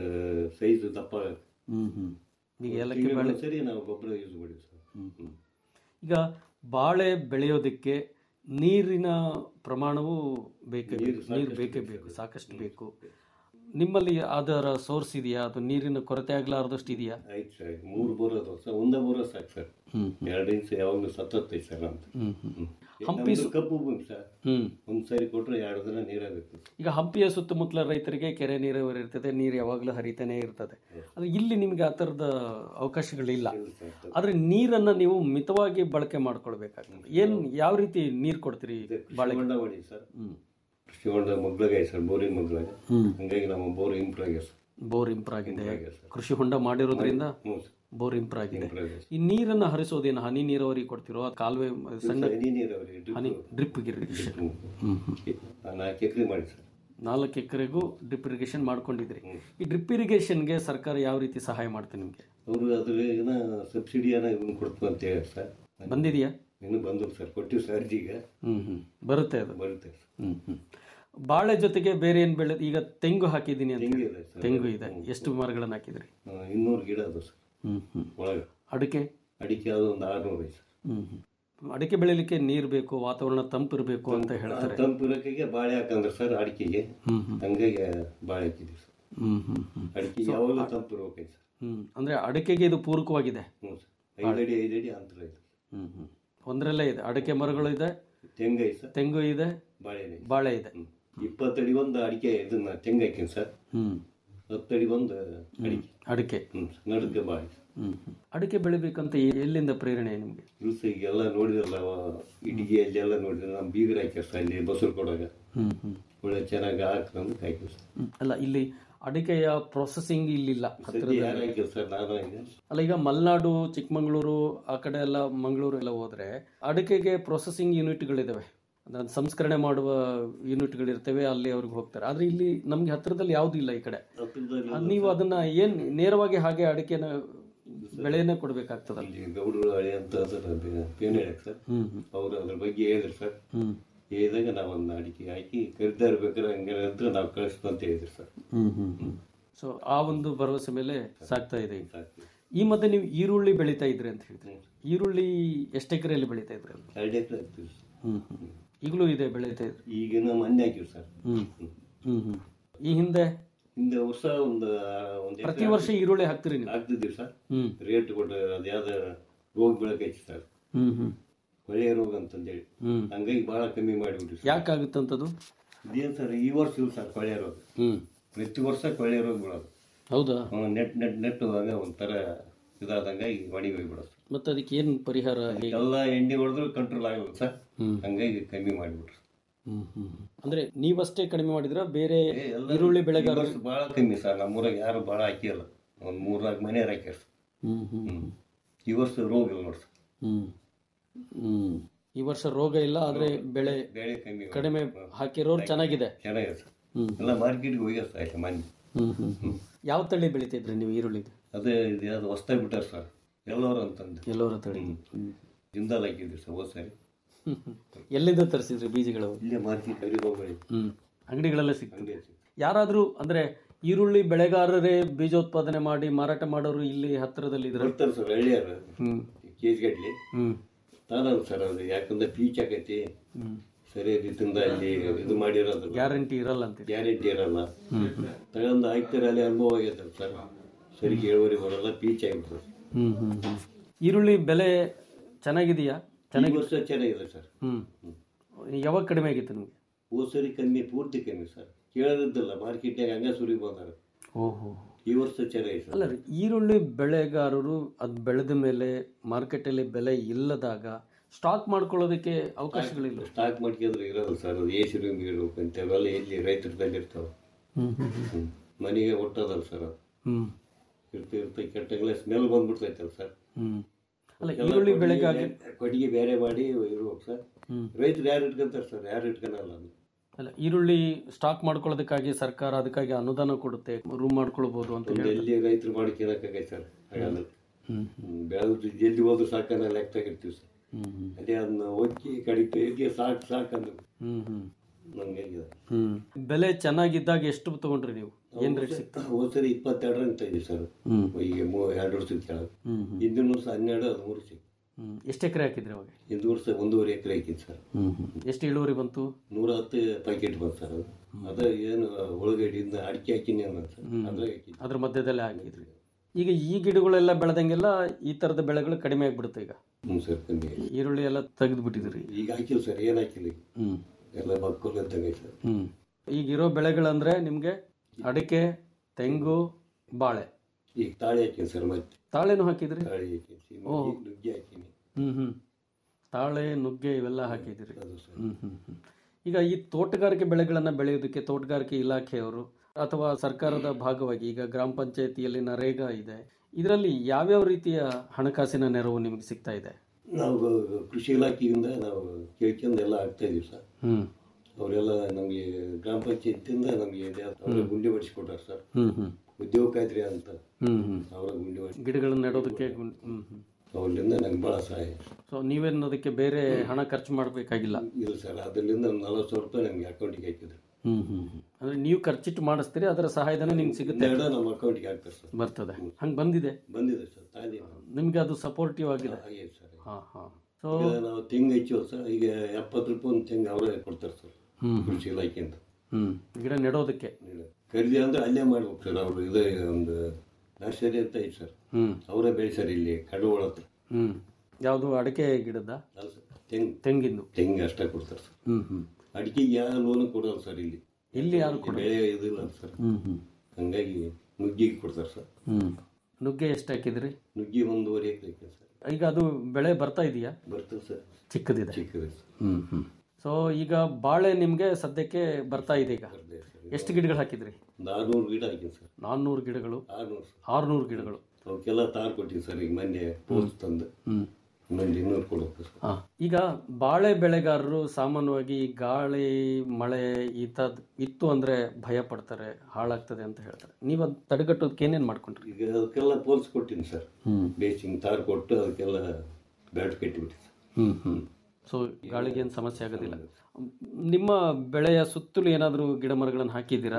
ಸೈಜ್ ದಪ್ಪ ಹ್ಮ್ ಹ್ಮ್ ಈಗ ಏಲಕ್ಕಿ ತಿಂಗ್ಳಿಗೆ ಬಾಳೆ ಒಂದ್ಸರಿ ನಾವು ಗೊಬ್ಬರ ಯೂಸ್ ಮಾಡಿವಿ ಸರ್ ಹ್ಮ್. ಈಗ ಬಾಳೆ ಬೆಳೆಯೋದಕ್ಕೆ ನೀರಿನ ಪ್ರಮಾಣವು ಬೇಕೇ ಬೇಕು ನೀರು ಬೇಕೇ ಬೇಕು ಸಾಕಷ್ಟು ಬೇಕು ನಿಮ್ಮಲ್ಲಿ ಅದರ ಸೋರ್ಸ್ ಇದೆಯಾ ಅದು ನೀರಿನ ಕೊರತೆ ಆಗ್ಲಾರ್ದಷ್ಟು ಇದೆಯಾ ಆಯ್ತು ಸರ್ ಮೂರು ಬೋರ್ ಅದಾವ ಸರ್ ಒಂದೇ ಬೋರ ಸಾಕು ಸರ್ ಹ್ಮ್ ಎರಡು ಇಂಚ್ ಯಾವಾಗಲೂ ಸತ್ತೈತೆ ಸರ್ ನಮ್ದು ಹ್ಮ್ ಹ್ಮ್ ಹಂಪಿ ಕಪ್ಪು ಭೂಮಿ ಸರ್ ಹ್ಮ್ ಒಂದ್ ಸರಿ ಕೊಟ್ರೆ ಎರಡು ದಿನ ನೀರಾಗುತ್ತೆ ಈಗ ಹಂಪಿಯ ಸುತ್ತಮುತ್ತಲ ರೈತರಿಗೆ ಕೆರೆ ನೀರಾವರಿ ಇರ್ತದೆ ನೀರು ಯಾವಾಗಲೂ ಹರಿತಾನೆ ಇರ್ತದೆ ಅದು ಇಲ್ಲಿ ನಿಮಗೆ ಆ ಥರದ ಅವಕಾಶಗಳಿಲ್ಲ ಆದರೆ ನೀರನ್ನು ನೀವು ಮಿತವಾಗಿ ಬಳಕೆ ಮಾಡ್ಕೊಳ್ಬೇಕಾಗ್ತದೆ ಏನು ಯಾವ ರೀತಿ ನೀರು ಕೊಡ್ತೀರಿ ಬಾಳೆ ಹೊಂಡ ಮಾಡಿ ಸರ್ ಹ್ಮ್ ಕೃಷಿ ಹೊಂಡ ಮಗ್ಳಾಗ ಸರ್ ಬೋರಿನ ಮಗ್ಳಾಗ ಹ್ಮ್. ಹಂಗಾಗಿ ನಮ್ಮ ಬೋರ್ ಇಂಪ್ರೂವ್ ಆಗಿದೆ ಸರ್ ಬೋರ್ ಇಂಪ್ರೂವ್ ಆಗಿದೆ ಆಗಿದೆ ಸರ್. ಕೃಷಿ ಹೊಂಡ ಮಾಡಿರೋದ್ರಿಂದ ಹ್ಞೂ ಸರ್ ಬೋರ್ ಇಂಪ್ರೂವ್ ಆಗಿದೆ ಇಂಪ್ರೂವ್ ಆಗಿದೆ ಈ ನೀರನ್ನು ಹರಿಸೋದೇನು ಹನಿ ನೀರಾವರಿ ಕೊಡ್ತಿರೋ ಆ ಕಾಲುವೆ ಸಣ್ಣ ಹನಿ ನೀರಾವರಿ ಹನಿ ಡ್ರಿಪ್ ಇರಿಗೇಷನ್ ಹ್ಮ್ ಹ್ಮ್ ನಾಲ್ಕು ಎಕರೆ ಮಾಡಿ ಸರ್ ನಾಲ್ಕು ಎಕರೆಗೂ ಡ್ರಿಪ್ ಇರಿಗೇಷನ್ ಮಾಡ್ಕೊಂಡಿದ್ರಿ ಈ ಡ್ರಿಪ್ ಇರಿಗೇಷನ್ಗೆ ಸರ್ಕಾರ ಯಾವ ರೀತಿ ಸಹಾಯ ಮಾಡ್ತೆ ನಿಮಗೆ ಅವರು ಅದ್ರ ಏನ ಸಬ್ಸಿಡಿ ಏನೋ ಇದನ್ನ ಕೊಡ್ತು ಅಂತ ಹೇಳಿ ಸರ್ ಬಂದಿದೆಯಾ ಇನ್ನೂ ಬಂದ್ರು ಸರ್ ಕೊಟ್ಟಿವಿ ಸರ್ ಅರ್ಜಿಗೆ ಹ್ಮ್ ಹ್ಮ್ ಬರುತ್ತೆ ಅದು ಬರುತ್ತೆ ಸರ್ ಹ್ಮ್ ಹ್ಮ್ ಬಾಳೆ ಜೊತೆಗೆ ಬೇರೆ ಏನು ಬೆಳೆ ಈಗ ತೆಂಗು ಹಾಕಿದ್ದೀನಿ ಅಂತ ತೆಂಗು ಹೇಳಿ. ಇದೆ ಸರ್. ತೆಂಗು ಇದೆ ಎಷ್ಟು ಮರಗಳನ್ನು ಹಾಕಿದ್ರಿ ಆ, ಇನ್ನೂರು ಗಿಡ ಅದು ಸರ್ ಹ್ಮ್ ಹ್ಮ್ ಒಳಗೆ ಅಡಿಕೆ ಅಡಿಕೆ ಅದು ಒಂದು ಆರ್ನೂರು ಐತೆ ಸರ್ ಹ್ಮ್ ಹ್ಮ್ ಅಡಿಕೆ ಬೆಳಿಲಿಕ್ಕೆ ನೀರು ಬೇಕು ವಾತಾವರಣ ತಂಪಿರಬೇಕು ಅಂತ ಹೇಳ್ತಾರೆ ತಂಪು ಇರೋಕೆಗೆ ಬಾಳೆ ಹಾಕಂದ್ರೆ ಸರ್ ಅಡಿಕೆಗೆ ಹ್ಮ್ ಹ್ಮ್ ಹಂಗಾಗಿ ಬಾಳೆ ಹಾಕಿದ್ವಿ ಸರ್ ಹ್ಮ್ ಹ್ಮ್ ಹ್ಮ್ ಅಡಿಕೆ ಯಾವಾಗಲೂ ತಂಪು ಇರ್ಬೇಕೈತೆ ಸರ್ ಹ್ಮ್ ಅಂದ್ರೆ ಅಡಿಕೆಗೆ ಇದು ಪೂರಕವಾಗಿದೆ ಹ್ಞೂ ಸರ್ ಐದು ಅಡಿ ಐದು ಅಡಿ ಅಂತರ ಇದೆ ಹ್ಮ್ ಹ್ಮ್ ಒಂದರಲ್ಲೇ ಇದೆ ಅಡಿಕೆ ಮರಗಳು ಇದೆ ತೆಂಗು ಐತೆ ಸರ್ ತೆಂಗು ಇದೆ ಬಾಳೆನೇ ಐತೆ. ಬಾಳೆ ಇದೆ ಹ್ಮ್. ಇಪ್ಪತ್ತಡಿ ಒಂದು ಅಡಿಕೆ ಇದನ್ನ ತೆಂಗು ಹಾಕಿನಿ ಸರ್ ಹ್ಮ್ ಹತ್ತಡಿ ಒಂದು ಅಡಿಕೆ ಅಡಿಕೆ ಹ್ಞೂ ನಡುಕ್ಕೆ ಬಾಳೆ ಹ್ಮ್ ಹ್ಮ್ ಅಡಿಕೆ ಬೆಳಿಬೇಕಂತ ಎ- ಎಲ್ಲಿಂದ ಪ್ರೇರಣೆ ನಿಮಗೆ ಇಲ್ಸ ಈಗೆಲ್ಲ ನೋಡಿದ್ರಲ್ಲ ಇಡಿಗೆ ಅಲ್ಲಿ ಎಲ್ಲ ನೋಡಿದ್ರೆ ನಮ್ಮ ಬೀಗರ್ ಹಾಕ್ಯಾರ ಸರ್ ಅಲ್ಲಿ ಬಸರು ಕೊಡಾಗ ಹ್ಮ್ ಹ್ಮ್ ಒಳ್ಳೆ ಚೆನ್ನಾಗಿ ಹಾಕ್ತಂದು ಹಾಕಿವಿ ಸರ್ ಹ್ಮ್. ಅಲ್ಲ ಇಲ್ಲಿ ಅಡಿಕೆಯ ಪ್ರೊಸೆಸಿಂಗ್ ಇಲ್ಲಿಲ್ಲ ಸದ್ಯ ಹತ್ತಿರದಲ್ಲಿ. ಯಾರು ಹಾಕಿಲ್ಲ ಸರ್ ನಾನು ಈಗ ಅಲ್ಲ ಈಗ ಮಲೆನಾಡು ಚಿಕ್ಕಮಂಗ್ಳೂರು ಆ ಕಡೆ ಎಲ್ಲ ಮಂಗಳೂರು ಎಲ್ಲ ಹೋದ್ರೆ ಅಡಿಕೆಗೆ ಪ್ರೊಸೆಸಿಂಗ್ ಯೂನಿಟ್ಗಳಿದಾವೆ ಅಂದ್ರೆ ಅದ್ ಸಂಸ್ಕರಣೆ ಮಾಡುವ ಯೂನಿಟ್ಗಳಿರ್ತವೆ ಅಲ್ಲಿ ಅವ್ರಿಗೆ ಹೋಗ್ತಾರೆ ಆದ್ರೆ ಇಲ್ಲಿ ನಮ್ಗೆ ಹತ್ರದಲ್ಲಿ ಯಾವ್ದು ಇಲ್ಲ ಈ ಕಡೆ ಅದ್ ನೀವು ಅದನ್ನ ಏನ್ ನೇರವಾಗಿ ಹಾಗೆ ಅಡಿಕೆನ ಬೆಳೆಯನ್ನ ಕೊಡ್ಬೇಕಾಗ್ತದಲ್ಲ ಇಲ್ಲಿ ಗೌಡರು ಹಳೆ ಅಂತ ಪೇನ್ ಹೇಳಕ್ ಸರ್ ಅವ್ರು ಅದ್ರ ಬಗ್ಗೆ ಹೇಳಿದ್ರು ಸರ್ ಹೇಳಿದಾಗ ನಾವು ಒಂದು ಅಡಿಕೆ ಹಾಕಿ ಕರಿತಾ ಇರ್ಬೇಕಾದ್ರೆ ಹಂಗೆ ಅಂತ ನಾವು ಕಳಿಸ್ತು ಅಂತ ಹೇಳಿದ್ರು ಸರ್ ಸೊ ಆ ಒಂದು ಭರವಸೆ ಮೇಲೆ ಸಾಕ್ತಾ ಇದೆ ಈಗ ಈ ಮಧ್ಯೆ ನೀವು ಈರುಳ್ಳಿ ಬೆಳೀತಾ ಇದ್ರಿ ಅಂತ ಹೇಳಿದ್ರಿ ಈರುಳ್ಳಿ ಎಷ್ಟು ಎಕರೆಯಲ್ಲಿ ಬೆಳೀತಾ ಇದ್ರಿ ಅಲ್ಲಿ? ಎರಡು ಎಕರೆ ಆಗ್ತೀವಿ ಹ್ಮ್ ಹ್ಮ್. ಈಗಲೂ ಇದೆ ಬೆಳೀತಾ ಇದ್ರಿ ಈಗಿನ ಮೊನ್ನೆ ಹಾಕಿವಿ ಸರ್ ಹ್ಮ್ ಹ್ಮ್ ಹ್ಮ್ ಈ ಹಿಂದೆ ಹಿಂದೆ ವರ್ಷ ಒಂದು ಒಂದು ಪ್ರತಿ ವರ್ಷ ಈರುಳ್ಳಿ ಹಾಕ್ತೀರಿ ನೀವು ಹಾಕ್ತಿದ್ದೀವಿ ಸರ್ ಹ್ಮ್ ರೇಟ್ ಕೊಟ್ಟು ಅದ್ಯಾವ್ದ ರೋಗ ಬೆಳಕೈತಿ ಸರ್ ಹ್ಮ್ ಹ್ಮ್ ಕೊಳೆಯ ರೋಗ ಅಂತಂದೇಳಿ ಹ್ಮ್ ಹಂಗಾಗಿ ಭಾಳ ಕಮ್ಮಿ ಮಾಡಿಬಿಟ್ರಿ ಸರ್ ಯಾಕಾಗುತ್ತಂತದು ಇದೇನು ಸರ್ ಈ ವರ್ಷ ಇಲ್ಲ ಸರ್ ಕೊಳೆಯ ರೋಗ ಹ್ಮ್ ಪ್ರತಿ ವರ್ಷ ಕೊಳೆಯ ರೋಗ ಬೀಳೋದು ಹೌದಾ ಹ್ಮ್, ನೆಟ್ ನೆಟ್ ನೆಟ್ ಹೋದಾಗ ಒಂಥರ ಇದಾದಂಗಾಗಿ ಒಣಗಿ ಹೋಗ್ಬಿಡೋದು ಮತ್ತೆ ಅದಕ್ಕೆ ಏನ್ ಪರಿಹಾರ ಹೇಗೆ ಎಲ್ಲ ಎಣ್ಣೆ ಹೊಡೆದ್ರು ಕಂಟ್ರೋಲ್ ಆಗಲ್ಲ ಸರ್ ಹಂಗಾಗಿ ಕಮ್ಮಿ ಮಾಡಿಬಿಟ್ರು ಹ್ಮ್ ಹ್ಮ್ ಹ್ಮ್. ಅಂದ್ರೆ ನೀವಷ್ಟೇ ಕಡಿಮೆ ಮಾಡಿದ್ರ ಬೇರೆ ಈರುಳ್ಳಿ ಬೆಳೆಗಾರರು ಭಾಳ ಕಮ್ಮಿ ಸರ್ ನಮ್ಮೂರಾಗ ಯಾರು ಭಾಳ ಹಾಕಿಲ್ಲ ಒಂದು ಮೂರ್ನಾಲ್ಕು ಮನೆ ಹಾಕ್ಯಾರ ಸರ್ ಹ್ಮ್ ಹ್ಮ್ ಹ್ಮ್. ಈ ವರ್ಷ ರೋಗ ಇಲ್ಲ ನೋಡಿ ಸರ್ ಹ್ಮ್ ಹ್ಮ್ ಈ ವರ್ಷ ರೋಗ ಇಲ್ಲ ಆದ್ರೆ ಬೆಳೆ ಬೆಳೆ ಕಮ್ಮಿ ಕಡಿಮೆ ಹಾಕಿರೋರು ಚೆನ್ನಾಗಿದೆ ಚೆನ್ನಾಗಿದೆ ಸರ್ ಹ್ಮ್. ಎಲ್ಲ ಮಾರ್ಕೆಟ್ಗೆ ಹೋಗ್ಯಾರ ಸರ್ ಆಯ್ತು ಮೊನ್ನೆ ಹ್ಮ್ ಹ್ಮ್ ಹ್ಮ್ ಯಾವ ತಳಿ ಬೆಳಿತಿದ್ರಿ ನೀವು ಈರುಳ್ಳಿದು ಅದೇ ಇದು ಯಾವ್ದು ಹೊಸ್ದಾಗಿ ಬಿಟ್ಟಾರ ಸರ್ ಎಲ್ಲರೂ ಅಂತಂದು ಎಲ್ಲೋರ ತಳಿ ಜಿಂದಾಲ್ ಹಾಕಿದ್ವಿ ಸರ್ ಹೋದ್ ಸಾರಿ ಹ್ಮ್ ಹ್ಮ್. ಎಲ್ಲಿಂದ ತರಿಸಿದ್ರಿ ಬೀಜಗಳು ಇಲ್ಲೇ ಮಾರ್ಕೆಟ್ ಅರಿಗೋಬಳಿ ಹ್ಮ್ ಅಂಗಡಿಗಳೆಲ್ಲ ಸಿಗ್ತದೆ ಯಾರಾದ್ರೂ ಅಂದ್ರೆ ಈರುಳ್ಳಿ ಬೆಳೆಗಾರರೇ ಬೀಜೋತ್ಪಾದನೆ ಮಾಡಿ ಮಾರಾಟ ಮಾಡೋರು ಇಲ್ಲಿ ಹತ್ತಿರದಲ್ಲಿ ಇದ್ರೆ ಬರ್ತಾರೆ ಸರ್ ಹಳ್ಳಿಯಾರ ಹ್ಮ್ ಕೆ ಜಿ ಗಟ್ಲಿ ಹ್ಮ್ ತಾನಲ್ಲ ಸರ್ ಅದು ಯಾಕಂದ್ರೆ ಪೀಚ್ ಆಕೈತಿ ಹ್ಮ್ ಸರಿ ರೀತಿಯಿಂದ ಅಲ್ಲಿ ಇದು ಮಾಡಿರೋದು ಗ್ಯಾರಂಟಿ ಇರಲ್ಲ ಅಂತ ಗ್ಯಾರಂಟಿ ಇರಲ್ಲ ತಗೊಂಡು ಹಾಕ್ತಾರೆ ಅಲ್ಲಿ ಅನುಭವ ಆಗೈತೆ ಸರ್ ಸರಿ ಇಳುವರಿ ಬರಲ್ಲ ಪೀಚ್ ಆಗಿಬಿಡ್ತದೆ ಹ್ಮ್ ಹ್ಮ್ ಹ್ಮ್ ಈರುಳ್ಳಿ ಬೆಲೆ ಚೆನ್ನಾಗಿದೆಯಾ ಈ ವರ್ಷ ಚೆನ್ನಾಗಿದೆ ಸರ್ ಹ್ಮ್ ಯಾವಾಗ ಕಡಿಮೆ ಆಗಿತ್ತು ನಿಮ್ಗೆ ಹೋದ್ ಸರಿ ಕಮ್ಮಿ ಪೂರ್ತಿ ಕಮ್ಮಿ ಸರ್ ಕೇಳೋದಿದ್ದಲ್ಲ ಮಾರ್ಕೆಟ್ನಾಗ ಹಂಗ ಸುರಿ ಬಂದಾರ ಓಹೋ ಈ ವರ್ಷ ಚೆನ್ನಾಗಿದೆ ಅಲ್ಲ ಸರ್ ರೀ ಈರುಳ್ಳಿ ಬೆಳೆಗಾರರು ಅದು ಬೆಳೆದ ಮೇಲೆ ಮಾರ್ಕೆಟಲ್ಲಿ ಬೆಲೆ ಇಲ್ಲದಾಗ ಸ್ಟಾಕ್ ಮಾಡ್ಕೊಳ್ಳೋದಕ್ಕೆ ಅವಕಾಶಗಳಿಲ್ಲ ಸ್ಟಾಕ್ ಮಾಡ್ಕೊಂಡ್ರೆ ಇರೋದು ಸರ್ ಅದು ಎ ಸಿ ರೂಮ್ ಇರ್ಬೇಕು ಅಂತ ಅವೆಲ್ಲ ಎಲ್ಲಿ ರೈತರದಲ್ಲಿ ಇರ್ತಾವ ಹ್ಮ್ ಹ್ಮ್ ಹ್ಮ್. ಮನೆಗೆ ಒಟ್ಟದಲ್ಲ ಸರ್ ಅದು ಹ್ಮ್ ಇರ್ತ ಇರ್ತ ಕೆಟ್ಟಗಲೇ ಸ್ಮೆಲ್ ಬಂದ್ಬಿಡ್ತೈತಲ್ಲ ಸರ್ ಹ್ಮ್ ಅಲ್ಲ ಎಲ್ಲ ಈರುಳ್ಳಿ ಕೊಟ್ಟಿಗೆ ಬೆಳೆಗಾಗಿ ಬೇ- ಕೊಟ್ಟಿಗೆ ಬೇರೆ ಮಾಡಿ ಇರ್ಬೇಕು ಸರ್ ಹ್ಮ್. ರೈತರು ಯಾರು ಇಟ್ಕೊಂತಾರೆ ಸರ್ ಯಾರು ಇಟ್ಕೊಳಲ್ಲ ಅದು ಅಲ್ಲ ಈರುಳ್ಳಿ ಸ್ಟಾಕ್ ಮಾಡ್ಕೊಳ್ಳೋದಕ್ಕಾಗಿ ಸರ್ಕಾರ ಅದಕ್ಕಾಗಿ ಅನುದಾನ ಕೊಡುತ್ತೆ ರೂಮ್ ಮಾಡ್ಕೊಳ್ಬಹುದು ಅಂತ ಒಂದು ಹೇಳಿ ಎಲ್ಲಿ ರೈತರು ಮಾಡ್ಕೊಳಕ್ಕಾಗೈತೆ ಸರ್ ಹಾಗಲ್ಲ ಹ್ಮ್ ಬೆಳೆದು ಎಲ್ಲಿ ಹೋದ್ರು ಸಾಕನ್ನ ಲೆಕ್ಕದಾಗಿರ್ತೀವಿ ಸರ್ ಹ್ಮ್ ಹ್ಮ್ ಅದೇ ಅದನ್ನ ಒಕ್ಕಿ ಕಡಿಕೆ ಹೇಗೆ ಸಾಕು ಸಾಕಂದು ಹ್ಮ್ ಹ್ಮ್ ನಮ್ಗೆ ಹ್ಮ್ ಬೆಲೆ ಚೆನ್ನಾಗಿದ್ದಾಗ ಎಷ್ಟು ತಗೊಂಡ್ರಿ ನೀವು ಏನ್ ರೇಟ್ ಸಿಕ್ತು ಹೋದ ಸರಿ ಇಪ್ಪತ್ತೆರಡು ಅಂತ ಇದೆ ಸರ್ ಹ್ಮ್. ಈಗ ಮೂ ಎರಡು ವರ್ಷದ ಕೆಳಗೆ ಹ್ಮ್ ಹ್ಮ್. ಹಿಂದಿನ ವರ್ಷ ಹನ್ನೆರಡು ಹದಿಮೂರು ಸಿಕ್ತು ಹ್ಮ್ ಎಷ್ಟು ಎಕರೆ ಹಾಕಿದ್ರಿ ಅವಾಗ ಹಿಂದಿನ ವರ್ಷ ಒಂದೂವರೆ ಎಕರೆ ಹಾಕಿದ್ದು ಸರ್ ಹ್ಮ್ ಹ್ಮ್ ಎಷ್ಟು ಇಳುವರಿ ಬಂತು ನೂರ ಹತ್ತು ಪ್ಯಾಕೆಟ್ ಬಂತು ಸರ್ ಅದು ಅದ ಏನು ಒಳಗಡೆಯಿಂದ ಅಡಿಕೆ ಹಾಕಿನಿ ಅನ್ನೋದು ಸರ್ ಅದ್ರಾಗ ಹಾಕಿದ್ದು ಅದ್ರ ಮಧ್ಯದಲ್ಲೇ ಹಾಕಿದ್ರಿ ಈಗ ಈ ಗಿಡಗಳೆಲ್ಲ ಬೆಳೆದಂಗೆಲ್ಲ ಈ ತರದ ಬೆಳೆಗಳು ಕಡಿಮೆ ಆಗ್ಬಿಡುತ್ತೆ ಈಗ ಹ್ಞೂ ಸರ್ ಕಮ್ಮಿ ಆಗಿದೆ. ಈರುಳ್ಳಿ ಎಲ್ಲ ತೆಗೆದು ಬಿಟ್ಟಿದ್ರಿ ಈಗ ಹಾಕಿಲ್ಲ ಸರ್ ಏನು ಹಾಕಿಲ್ಲ ಈಗ ಹ್ಮ್ ಎಲ್ಲ ಮಕ್ಕಳು ಇದ್ದಂಗೆ ಸರ್ ಹ್ಮ್ ಈಗಿರೋ ಬೆಳೆಗಳಂದ್ರೆ ನಿಮ್ಗೆ ಅಡಿಕೆ ತೆಂಗು ಬಾಳೆ ಈಗ ತಾಳಿ ಹಾಕಿನಿ ಸರ್ ಮತ್ತೆ ತಾಳೆನೂ ಹಾಕಿದ್ರಿ ತಾಳಿ ಹಾಕಿನಿ ಓ. ನುಗ್ಗಿ ಹಾಕಿನಿ ಹ್ಮ್ ಹ್ಮ್ ತಾಳೆ ನುಗ್ಗೆ ಇವೆಲ್ಲ ಹಾಕಿದಿರಿ ಅದು ಸರ್ ಹ್ಮ್ ಹ್ಮ್ ಹ್ಮ್. ಈಗ ಈ ತೋಟಗಾರಿಕೆ ಬೆಳೆಗಳನ್ನ ಬೆಳೆಯೋದಕ್ಕೆ ತೋಟಗಾರಿಕೆ ಇಲಾಖೆಯವರು ಅಥವಾ ಸರ್ಕಾರದ ಭಾಗವಾಗಿ ಈಗ ಗ್ರಾಮ ಪಂಚಾಯತಿಯಲ್ಲಿ ನರೇಗಾ ಇದೆ ಇದರಲ್ಲಿ ಯಾವ್ಯಾವ ರೀತಿಯ ಹಣಕಾಸಿನ ನೆರವು ನಿಮ್ಗೆ ಸಿಗ್ತಾ ಇದೆ ನಾವು ಕೃಷಿ ಇಲಾಖೆಯಿಂದ ನಾವು ಕೇಳ್ಕೊಂಡು ಎಲ್ಲ ಆಗ್ತಾ ಇದೀವಿ ಸರ್ ಹ್ಮ್ ಅವರೆಲ್ಲ ನಮಗೆ ಗ್ರಾಮ ಪಂಚಾಯತಿಯಿಂದ ನಮಗೆ ಅವರ ಗುಂಡಿ ಹೊಡಿಸ್ಕೊಟ್ಟಾರ ಸರ್ ಹ್ಮ್ ಹ್ಮ್ ಉದ್ಯೋಗ ಖಾತ್ರಿ ಅಂತ ಹ್ಮ್ ಹ್ಮ್ ಅವರ ಗುಂಡಿ ಹೊಡಿಸಿ ಗಿಡಗಳನ್ನ ನೆಡೋದಕ್ಕೆ ಗುಂಡ್- ಹ್ಮ್ ಹ್ಮ್ ಅವ್ರಿಂದ ನಂಗೆ ಭಾಳ ಸಹಾಯ ಸೊ ನೀವೇನು ಅದಕ್ಕೆ ಬೇರೆ ಹಣ ಖರ್ಚು ಮಾಡಬೇಕಾಗಿಲ್ಲ ಇಲ್ಲ ಸರ್ ಅದರಿಂದ ಒಂದು ನಲವತ್ತು ಸಾವಿರ ರೂಪಾಯಿ ನಮಗೆ ಅಕೌಂಟಿಗೆ ಹಾಕಿದ್ರು ಹ್ಮ್ ಹ್ಮ್ ಹ್ಮ್. ಅಂದ್ರೆ ನೀವು ಖರ್ಚಿಟ್ಟು ಮಾಡಿಸ್ತೀರಿ ಅದರ ಸಹಾಯಧನ ನಿಮ್ಗೆ ಸಿಗುತ್ತೆ ಎರಡು ನಮ್ಮ ಅಕೌಂಟಿಗೆ ಹಾಕ್ತಾರೆ ಸರ್ ಬರ್ತದೆ ಹಂಗೆ ಬಂದಿದೆ ಬಂದಿದೆ ಸರ್ ತಾನೇ ನಿಮ್ಗೆ ಅದು ಸಪೋರ್ಟಿವ್ ಆಗಿದೆ ಹಾಗೆ ಸರ್ ಹಾ ಹಾ ಸೊ ಈಗ ನಾವು ತೆಂಗು ಹಚ್ಚುವ ಸರ್ ಈಗ ಎಪ್ಪತ್ತು ರೂಪಾಯಿ ಒಂದು ತೆಂಗು ಅವರೇ ಕೊಡ್ತಾರೆ ಸರ್ ಹ್ಮ್. ಕೃಷಿ ಇಲಾಖೆಯಿಂದ ಹ್ಮ್ ಗಿಡ ನೆಡೋದಕ್ಕೆ ಖರೀದಿ ಅಂದ್ರೆ ಅಲ್ಲೇ ಮಾಡ್ಬೇಕು ಸರ್ ಅವರು ಇದು ಒಂದು ನರ್ಸರಿ ಅಂತ ಐತೆ ಸರ್ ಹ್ಮ್ ಅವರೇ ಬೆಳೆಸಾರ ಇಲ್ಲಿ ಕಡುವಳ ಹತ್ರ ಹ್ಮ್ ಯಾವುದು ಅಡಿಕೆ ಗಿಡದ ಅಲ್ಲ ಸರ್ ತೆಂಗು ತೆಂಗಿಂದು ತೆಂಗು ಅಷ್ಟೇ ಕೊಡ್ತಾರೆ ಸರ್ ಹ್ಮ್ ಹ್ಮ್ ಅಡಿಕೆಗೆ ಯಾವ ಲೋನು ಕೊಡೋಲ್ಲ ಸರ್ ಇಲ್ಲಿ ಇಲ್ಲಿ ಯಾರು ಇಲ್ಲಿ ಬೆಳೆ ಇದಿಲ್ಲ ಸರ್ ಹ್ಮ್ ಹ್ಮ್ ಹಂಗಾಗಿ ನುಗ್ಗಿಗೆ ಕೊಡ್ತಾರೆ ಸರ್ ಹ್ಮ್ ನುಗ್ಗೆ ಎಷ್ಟು ಹಾಕಿದ್ರಿ ನುಗ್ಗಿ ಒಂದೂವರೆ ಎಕರೆ ಐತೆ ಸರ್ ಈಗ ಅದು ಬೆಳೆ ಬರ್ತಾ ಇದೆಯಾ ಬರ್ತದೆ ಸರ್ ಚಿಕ್ಕದಿದೆ ಚಿಕ್ಕದೆ ಸರ್ ಹ್ಮ್ ಹ್ಮ್ ಸೊ ಈಗ ಬಾಳೆ ನಿಮ್ಗೆ ಸದ್ಯಕ್ಕೆ ಬರ್ತಾ ಇದೆ ಈಗ ಬರ್ದೇ ಸರ್ ಎಷ್ಟು ಗಿಡಗಳು ಹಾಕಿದ್ರಿ ಒಂದು ಆರ್ನೂರು ಗಿಡ ಹಾಕಿನಿ ಸರ್ ನಾನ್ನೂರು ಗಿಡಗಳು ಆರ್ನೂರು ಸರ್ ಆರ್ನೂರು ಗಿಡಗಳು ಅವಕ್ಕೆಲ್ಲ ತಾರ್ ಕೊಟ್ಟಿನಿ ಸರ್ ಈಗ ಮೊನ್ನೆ ಪೋಸ್ಟ್ ತಂದು ಹ್ಮ್ ಇನ್ನೊಂದು ಇನ್ನೂರು ಕೊಡಬೇಕು ಸರ್ ಹಾ. ಈಗ ಬಾಳೆ ಬೆಳೆಗಾರರು ಸಾಮಾನ್ಯವಾಗಿ ಈ ಗಾಳಿ ಮಳೆ ಈ ತದ್ ಇತ್ತು ಅಂದ್ರೆ ಭಯ ಪಡ್ತಾರೆ ಹಾಳಾಗ್ತದೆ ಅಂತ ಹೇಳ್ತಾರೆ ನೀವು ಅದು ತಡೆಗಟ್ಟೋದಕ್ಕೆ ಏನೇನ್ ಮಾಡ್ಕೊಂಡ್ರಿ ಈಗ ಅದಕ್ಕೆಲ್ಲ ಪೋಲ್ಸ್ ಕೊಟ್ಟಿನಿ ಸರ್ ಬೇಸಿಂಗ್ ತಾರ್ ಕೊಟ್ಟು ಅದಕ್ಕೆಲ್ಲ ಬ್ಯಾಟ್ ಕಟ್ಟಿಬಿಟ್ಟು ಹ್ಮ್ ಹ್ಮ್ ಸೊ ಗಾಳಿಗೆ ಏನು ಸಮಸ್ಯೆ ಆಗೋದಿಲ್ಲ ನಿಮ್ಮ ಬೆಳೆಯ ಸುತ್ತಲೂ ಏನಾದರೂ ಗಿಡ ಮರಗಳನ್ನು ಹಾಕಿದ್ದೀರಾ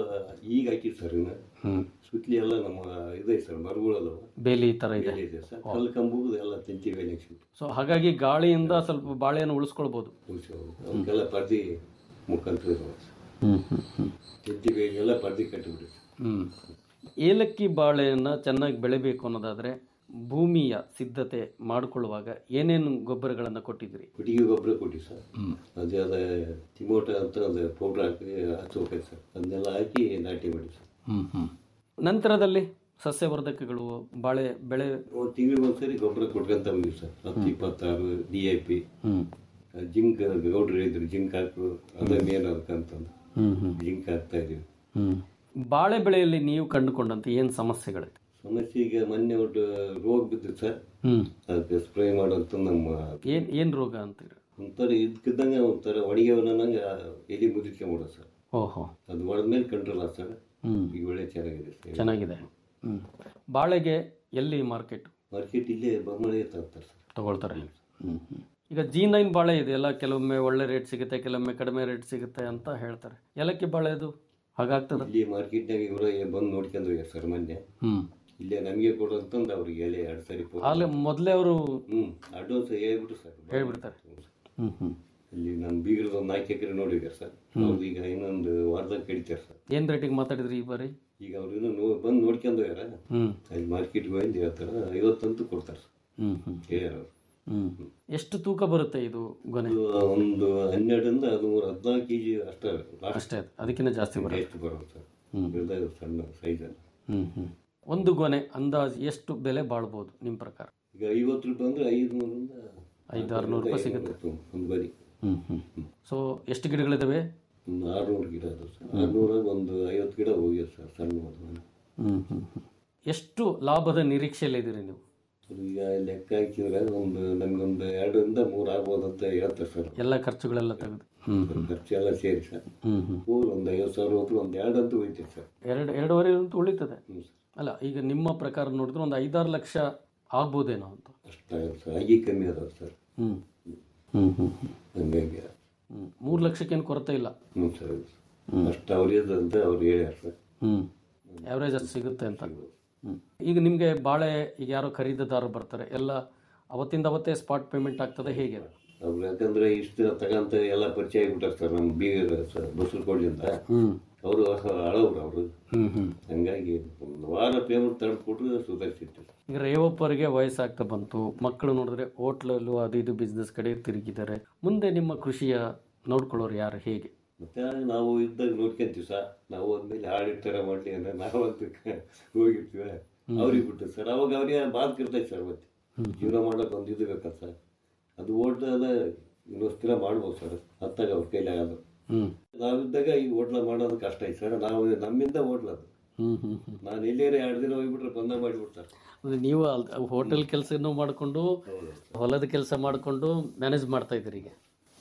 ಈಗ ಹಾಕಿ ಸರ್ ಇನ್ನು ಸುತ್ತಲಿ ಎಲ್ಲ ನಮ್ಮ ಇದೆ ಸರ್ ಮರಗಳದವ ಬೇಲಿ ತರ ಇದೆ ಬೇಲಿ ಇದೆ ಸರ್ ಕಲ್ಲು ಕಂಬು ಎಲ್ಲ ತೆಂಚಿ ಬೇಲಿ ಹಾಕ್ಸಿಬಿಟ್ಟು ಸೊ ಹಾಗಾಗಿ ಗಾಳಿಯಿಂದ ಸ್ವಲ್ಪ ಬಾಳೆಯನ್ನು ಉಳಿಸ್ಕೊಳ್ಬೋದು ಅವಕ್ಕೆಲ್ಲ ಪರ್ದಿ ಮುಖಾಂತರ ಇದಾವೆ ಸರ್ ಹ್ಮ್ ಹ್ಮ್ ಹ್ಮ್ ತೆಂಚಿ ಬೇಲಿ ಎಲ್ಲ ಪರ್ದಿ ಕಟ್ಟಿಬಿಡಿ ಹ್ಮ್ ಏಲಕ್ಕಿ ಬಾಳೆಯನ್ನು ಚೆನ್ನಾಗಿ ಬೆಳಿಬೇಕು ಅನ್ನೋದಾದ್ರೆ ಭೂಮಿಯ ಸಿದ್ಧತೆ ಮಾಡಿಕೊಳ್ಳುವಾಗ ಏನೇನು ಗೊಬ್ಬರಗಳನ್ನು ಕೊಟ್ಟಿದ್ದೀರಿ ಕೊಟ್ಟಿಗೆ ಗೊಬ್ಬರ ಕೊಟ್ಟಿ ಸರ್ ಅದೇ ಅದ ತಿಮೋಟ ಅಂತ ಅದು ಪೌಡ್ರ್ ಹಾಕಿ ಹಚ್ಕೋಬೇಕು ಸರ್ ಅದನ್ನೆಲ್ಲ ಹಾಕಿ ನಾಟಿ ಮಾಡಿ ಸರ್ ಹ್ಮ್ ಹ್ಮ್ ನಂತರದಲ್ಲಿ ಸಸ್ಯವರ್ಧಕಗಳು ಬಾಳೆ ಬೆಳೆ ತಿಂಗಳಿಗೆ ಒಂದ್ಸರಿ ಗೊಬ್ಬರ ಕೊಟ್ಕೊಂತ ಹೋಗಿ ಸರ್ ಹತ್ತು ಇಪ್ಪತ್ತಾರು ಡಿ ಐ ಪಿ ಹ್ಮ್ ಜಿಂಕ್ ಗೌಡ್ರು ಇದ್ರು ಜಿಂಕ್ ಹಾಕು ಅದೇ ಮೇನ್ ಅದಕ್ಕಂತಂದು ಹ್ಮ್ ಹ್ಮ್ ಜಿಂಕ್ ಹಾಕ್ತಾ ಇದೀವಿ ಹ್ಮ್ ಬಾಳೆ ಬೆಳೆಯಲ್ಲಿ ನೀವು ಕಂಡುಕೊಂಡಂತೆ ಏನು ಸಮಸ್ಯೆಗಳಿದೆ ಸಮಸ್ಯೆ ಈಗ ಮೊನ್ನೆ ಒಟ್ಟು ರೋಗ ಬಿದ್ದು ಸರ್ ಹ್ಮ್ ಅದಕ್ಕೆ ಸ್ಪ್ರೇ ಮಾಡೋಂತ ನಮ್ಮ ಏನ್ ಏನ್ ರೋಗ ಅಂತೀರಿ ಒಂಥರ ಇದಕ್ಕಿದ್ದಂಗೆ ಒಂಥರ ಒಣಗ್ಯವನಂಗೆ ಎಲಿ ಮುದಿಸ್ಕೊಂಬಿಡೋದು ಸರ್ ಓಹೋ ಅದು ಹೊಡೆದ್ಮೇಲೆ ಕಂಟ್ರೋಲ್ ಆಗ ಸರ್ ಹ್ಮ್ ಈಗ ಒಳ್ಳೆ ಚೆನ್ನಾಗಿದೆ ಸರ್ ಚೆನ್ನಾಗಿದೆ ಹ್ಮ್ ಬಾಳೆಗೆ ಎಲ್ಲಿ ಮಾರ್ಕೆಟ್ ಮಾರ್ಕೆಟ್ ಇಲ್ಲೇ ಬೊಮ್ಮಳೆ ತರ್ತಾರೆ ಸರ್ ತಗೊಳ್ತಾರೆ ಹ್ಮ್ ಹ್ಮ್ ಈಗ ಜಿ ನೈನ್ ಬಾಳೆ ಇದೆಯಲ್ಲ ಕೆಲವೊಮ್ಮೆ ಒಳ್ಳೆ ರೇಟ್ ಸಿಗುತ್ತೆ ಕೆಲವೊಮ್ಮೆ ಕಡಿಮೆ ರೇಟ್ ಸಿಗುತ್ತೆ ಅಂತ ಹೇಳ್ತಾರೆ ಏಲಕ್ಕಿ ಬಾಳೆದು ಹಾಗಾಗ್ತದ ಇಲ್ಲಿ ಮಾರ್ಕೆಟ್ನಾಗ ಇವರ ಬಂದು ನೋಡ್ಕೊಂಡು ಹೋಗ್ಯಾರ ಸರ್ ಮೊನ್ನೆ ಹ್ಮ್ ಇಲ್ಲೇ ನಮಗೆ ಕೊಡು ಅಂತಂದು ಅವ್ರಿಗೆ ಎಲೆ ಎರಡು ಸರಿ ಫೋನ್ ಅಲ್ಲಿ ಮೊದಲೇ ಅವರು ಹ್ಮ್ ಅಡ್ವಾನ್ಸ್ ಹೇಳ್ಬಿಟ್ಟು ಸರ್ ಹೇಳ್ಬಿಡ್ತಾರೆ ಹ್ಮ್ ಹ್ಮ್ ಇಲ್ಲಿ ನಮ್ಮ ಬೀಗರದ ಒಂದು ನಾಲ್ಕು ಎಕರೆ ನೋಡಿದ್ದಾರೆ ಸರ್ ಅವ್ರು ಈಗ ಇನ್ನೊಂದು ವಾರದಾಗ ಕಡಿತಾರೆ ಸರ್ ಏನ್ ರೇಟಿಗೆ ಮಾತಾಡಿದ್ರಿ ಈ ಬಾರಿ ಈಗ ಅವ್ರು ಇನ್ನೂ ನೋ ಬಂದು ನೋಡ್ಕೊಂಡು ಹೋಗ್ಯಾರ ಹ್ಮ್ ಅಲ್ಲಿ ಮಾರ್ಕೆಟ್ಗೆ ಹೋಗಿ ಹೇಳ್ತಾರೆ ಐವತ್ತಂತೂ ಕೊಡ್ತಾರೆ ಸರ್ ಹ್ಮ್ ಹ್ಮ್ ಹೇಳ್ಯಾರ ಅವ್ರು ಹ್ಮ್ ಎಷ್ಟು ತೂಕ ಬರುತ್ತೆ ಇದು ಗೊನೆ ಇದು ಒಂದು ಹನ್ನೆರಡರಿಂದ ಹದಿಮೂರು ಹದಿನಾಲ್ಕು ಕೆ ಜಿ ಅಷ್ಟೇ ಅಷ್ಟೇ ಅದು. ಅದಕ್ಕಿಂತ ಜಾಸ್ತಿ ಬರುತ್ತೆ ಎಷ್ಟು ಬರೋದು ಸರ್ ಇರ್ದಾಗ ಸಣ್ಣ ಸೈಜಲ್ಲಿ ಹ್ಮ್ ಹ್ಮ್ ಒಂದು ಗೊನೆ ಅಂದಾಜು ಎಷ್ಟು ಬೆಲೆ ಬಾಳ್ಬೋದು ನಿಮ್ಮ ಪ್ರಕಾರ ಈಗ ಐವತ್ತು ರೂಪಾಯಿ ಅಂದ್ರೆ ಐದುನೂರಿಂದ ಐದು ಆರುನೂರು ರೂಪಾಯಿ ಸಿಗುತ್ತೆ ಒಂದು ಬರಿ ಹ್ಮ್ ಹ್ಮ್ ಸೊ ಎಷ್ಟು ಗಿಡಗಳಿದಾವೆ ಒಂದು ಆರುನೂರು ಗಿಡ ಅದು ಸರ್ ಆರುನೂರಾಗ ಒಂದು ಐವತ್ತು ಗಿಡ ಹೋಗ್ಯದ ಸರ್ ಸಣ್ಣ ಒಂದು. ಹ್ಮ್ ಹ್ಮ್ ಹ್ಮ್ ಎಷ್ಟು ಲಾಭದ ನಿರೀಕ್ಷೆಯಲ್ಲಿದ್ದೀರಿ ನೀವು ಅದು ಈಗ ಲೆಕ್ಕ ಹಾಕಿದ್ರೆ ಒಂದು ನಮ್ಗೊಂದು ಎರಡರಿಂದ ಮೂರು ಆಗ್ಬೋದು ಅಂತ ಹೇಳ್ತಾರೆ ಸರ್ ಎಲ್ಲ ಖರ್ಚುಗಳೆಲ್ಲ ತೆಗೆದು ಹ್ಮ್ ಖರ್ಚು ಎಲ್ಲ ಸೇರಿ ಸರ್ ಹ್ಮ್ ಹ್ಮ್ ಮೂರು ಒಂದು ಐವತ್ತು ಸಾವಿರ ಹೋದ್ರು ಒಂದು ಎರಡಂತೂ ಹೋಯ್ತೀವಿ ಸರ್ ಎರಡು ಎರಡೂವರೆ ಅಂತೂ ಉಳಿತದೆ ಹ್ಞೂ ಸರ್ ಅಲ್ಲ ಈಗ ನಿಮ್ಮ ಪ್ರಕಾರ ನೋಡಿದ್ರೆ ಒಂದು ಐದಾರು ಲಕ್ಷ ಆಗ್ಬೋದೇನೋ ಅಂತ ಅಷ್ಟಾಗುತ್ತೆ ಸರ್ ಆಗಿ ಕಮ್ಮಿ ಅದಾವೆ ಸರ್ ಹ್ಮ್ ಹ್ಮ್ ಹ್ಮ್ ಹ್ಮ್ ಹಂಗಾಗಿ ಹ್ಮ್ ಮೂರು ಲಕ್ಷಕ್ಕೇನು ಕೊರತೆ ಇಲ್ಲ ಹ್ಞೂ ಸರ್ ಅಷ್ಟು ಅವ್ರಿಗೆ ಅಂತ ಅವ್ರು ಹೇಳ್ಯಾರ ಸರ್ ಹ್ಮ್ ಆವ್ರೇಜ್ ಅಷ್ಟು ಸಿಗುತ್ತೆ ಅಂತ ಹ್ಮ್ ಈಗ ನಿಮಗೆ ಬಾಳೆ ಈಗ ಯಾರೋ ಖರೀದಿದಾರರು ಬರ್ತಾರೆ ಎಲ್ಲ ಅವತ್ತಿಂದ ಅವತ್ತೇ ಸ್ಪಾಟ್ ಪೇಮೆಂಟ್ ಆಗ್ತದೆ ಹೇಗೆ ಅದು? ಅವ್ರು ಯಾಕಂದ್ರೆ ಇಷ್ಟು ದಿನ ತಗಂತ ಎಲ್ಲ ಪರಿಚಯ ಆಗಿಬಿಟ್ಟಾರೆ ಸರ್ ನಮ್ಮ ಬೀಗರ ಸರ್ ಬಸರು ಕೊಳ್ಳಿಂದ ಹ್ಮ್ ಅವರು ಹಳವ್ರು ಅವರು ಹ್ಮ್ ಹ್ಮ್ ಹಂಗಾಗಿ ಒಂದು ವಾರ ಪೇಮೆಂಟ್ ತಡೆದು ಕೊಟ್ಟರೆ ಸುಧಾರಿಸಿತ್ತು ಈಗ ರೇವಪ್ಪರಿಗೆ ವಯಸ್ಸಾಗ್ತಾ ಬಂತು ಮಕ್ಕಳು ನೋಡಿದ್ರೆ ಹೋಟ್ಲಲ್ಲೂ ಅದು ಇದು ಬಿಸ್ನೆಸ್ ಕಡೆ ತಿರುಗಿದ್ದಾರೆ ಮುಂದೆ ನಿಮ್ಮ ಕೃಷಿಯ ನೋಡ್ಕೊಳ್ಳೋರು ಯಾರು ಹೇಗೆ ಮತ್ತೆ ನಾವು ಇದ್ದಾಗ ನೋಡ್ಕೊಂತೀವಿ ಸರ್ ನಾವು ಅಂದ್ಮೇಲೆ ಹಾಡಿರ್ತಾರ ಮಾಡಲಿ ಅಂದ್ರೆ ನಾವು ಅಂತ ಹೋಗಿರ್ತೀವಿ ಅವ್ರಿಗೆ ಬಿಟ್ಟು ಸರ್ ಅವಾಗ ಅವ್ರಿಗೆ ಬಾದ್ಕಿರ್ತೈತೆ ಸರ್ ಮತ್ತೆ ಜೀವನ ಮಾಡೋಕೆ ಒಂದು ಇದು ಬೇಕಲ್ಲ ಸರ್ ಅದು ಹೋಟ್ಲ ಇನ್ನೊಂದು ದಿನ ಮಾಡ್ಬೋದು ಸರ್ ಹತ್ತಾಗ ಅವ್ರ ಕೈಲಿ ಆಗೋದು ಹ್ಮ್ ನಾವಿದ್ದಾಗ ಈ ಹೋಟ್ಲ ಮಾಡೋದು ಕಷ್ಟ ಐತೆ ಸರ್ ನಾವು ನಮ್ಮಿಂದ ಹೋಟ್ಲ ಅದು ಹ್ಮ್ ಹ್ಮ್ ಹ್ಮ್ ನಾನು ಎಲ್ಲಿಯಾರ ಎರಡು ದಿನ ಹೋಗ್ಬಿಟ್ರೆ ಬಂದ ಮಾಡಿಬಿಡ್ತಾರೆ ಅಂದ್ರೆ ನೀವು ಹೋಟೆಲ್ ಕೆಲಸನೂ ಮಾಡಿಕೊಂಡು ಹೊಲದ ಕೆಲಸ ಮಾಡಿಕೊಂಡು ಮ್ಯಾನೇಜ್ ಮಾಡ್ತಾ ಇದ್ದೀರಿ ಈಗ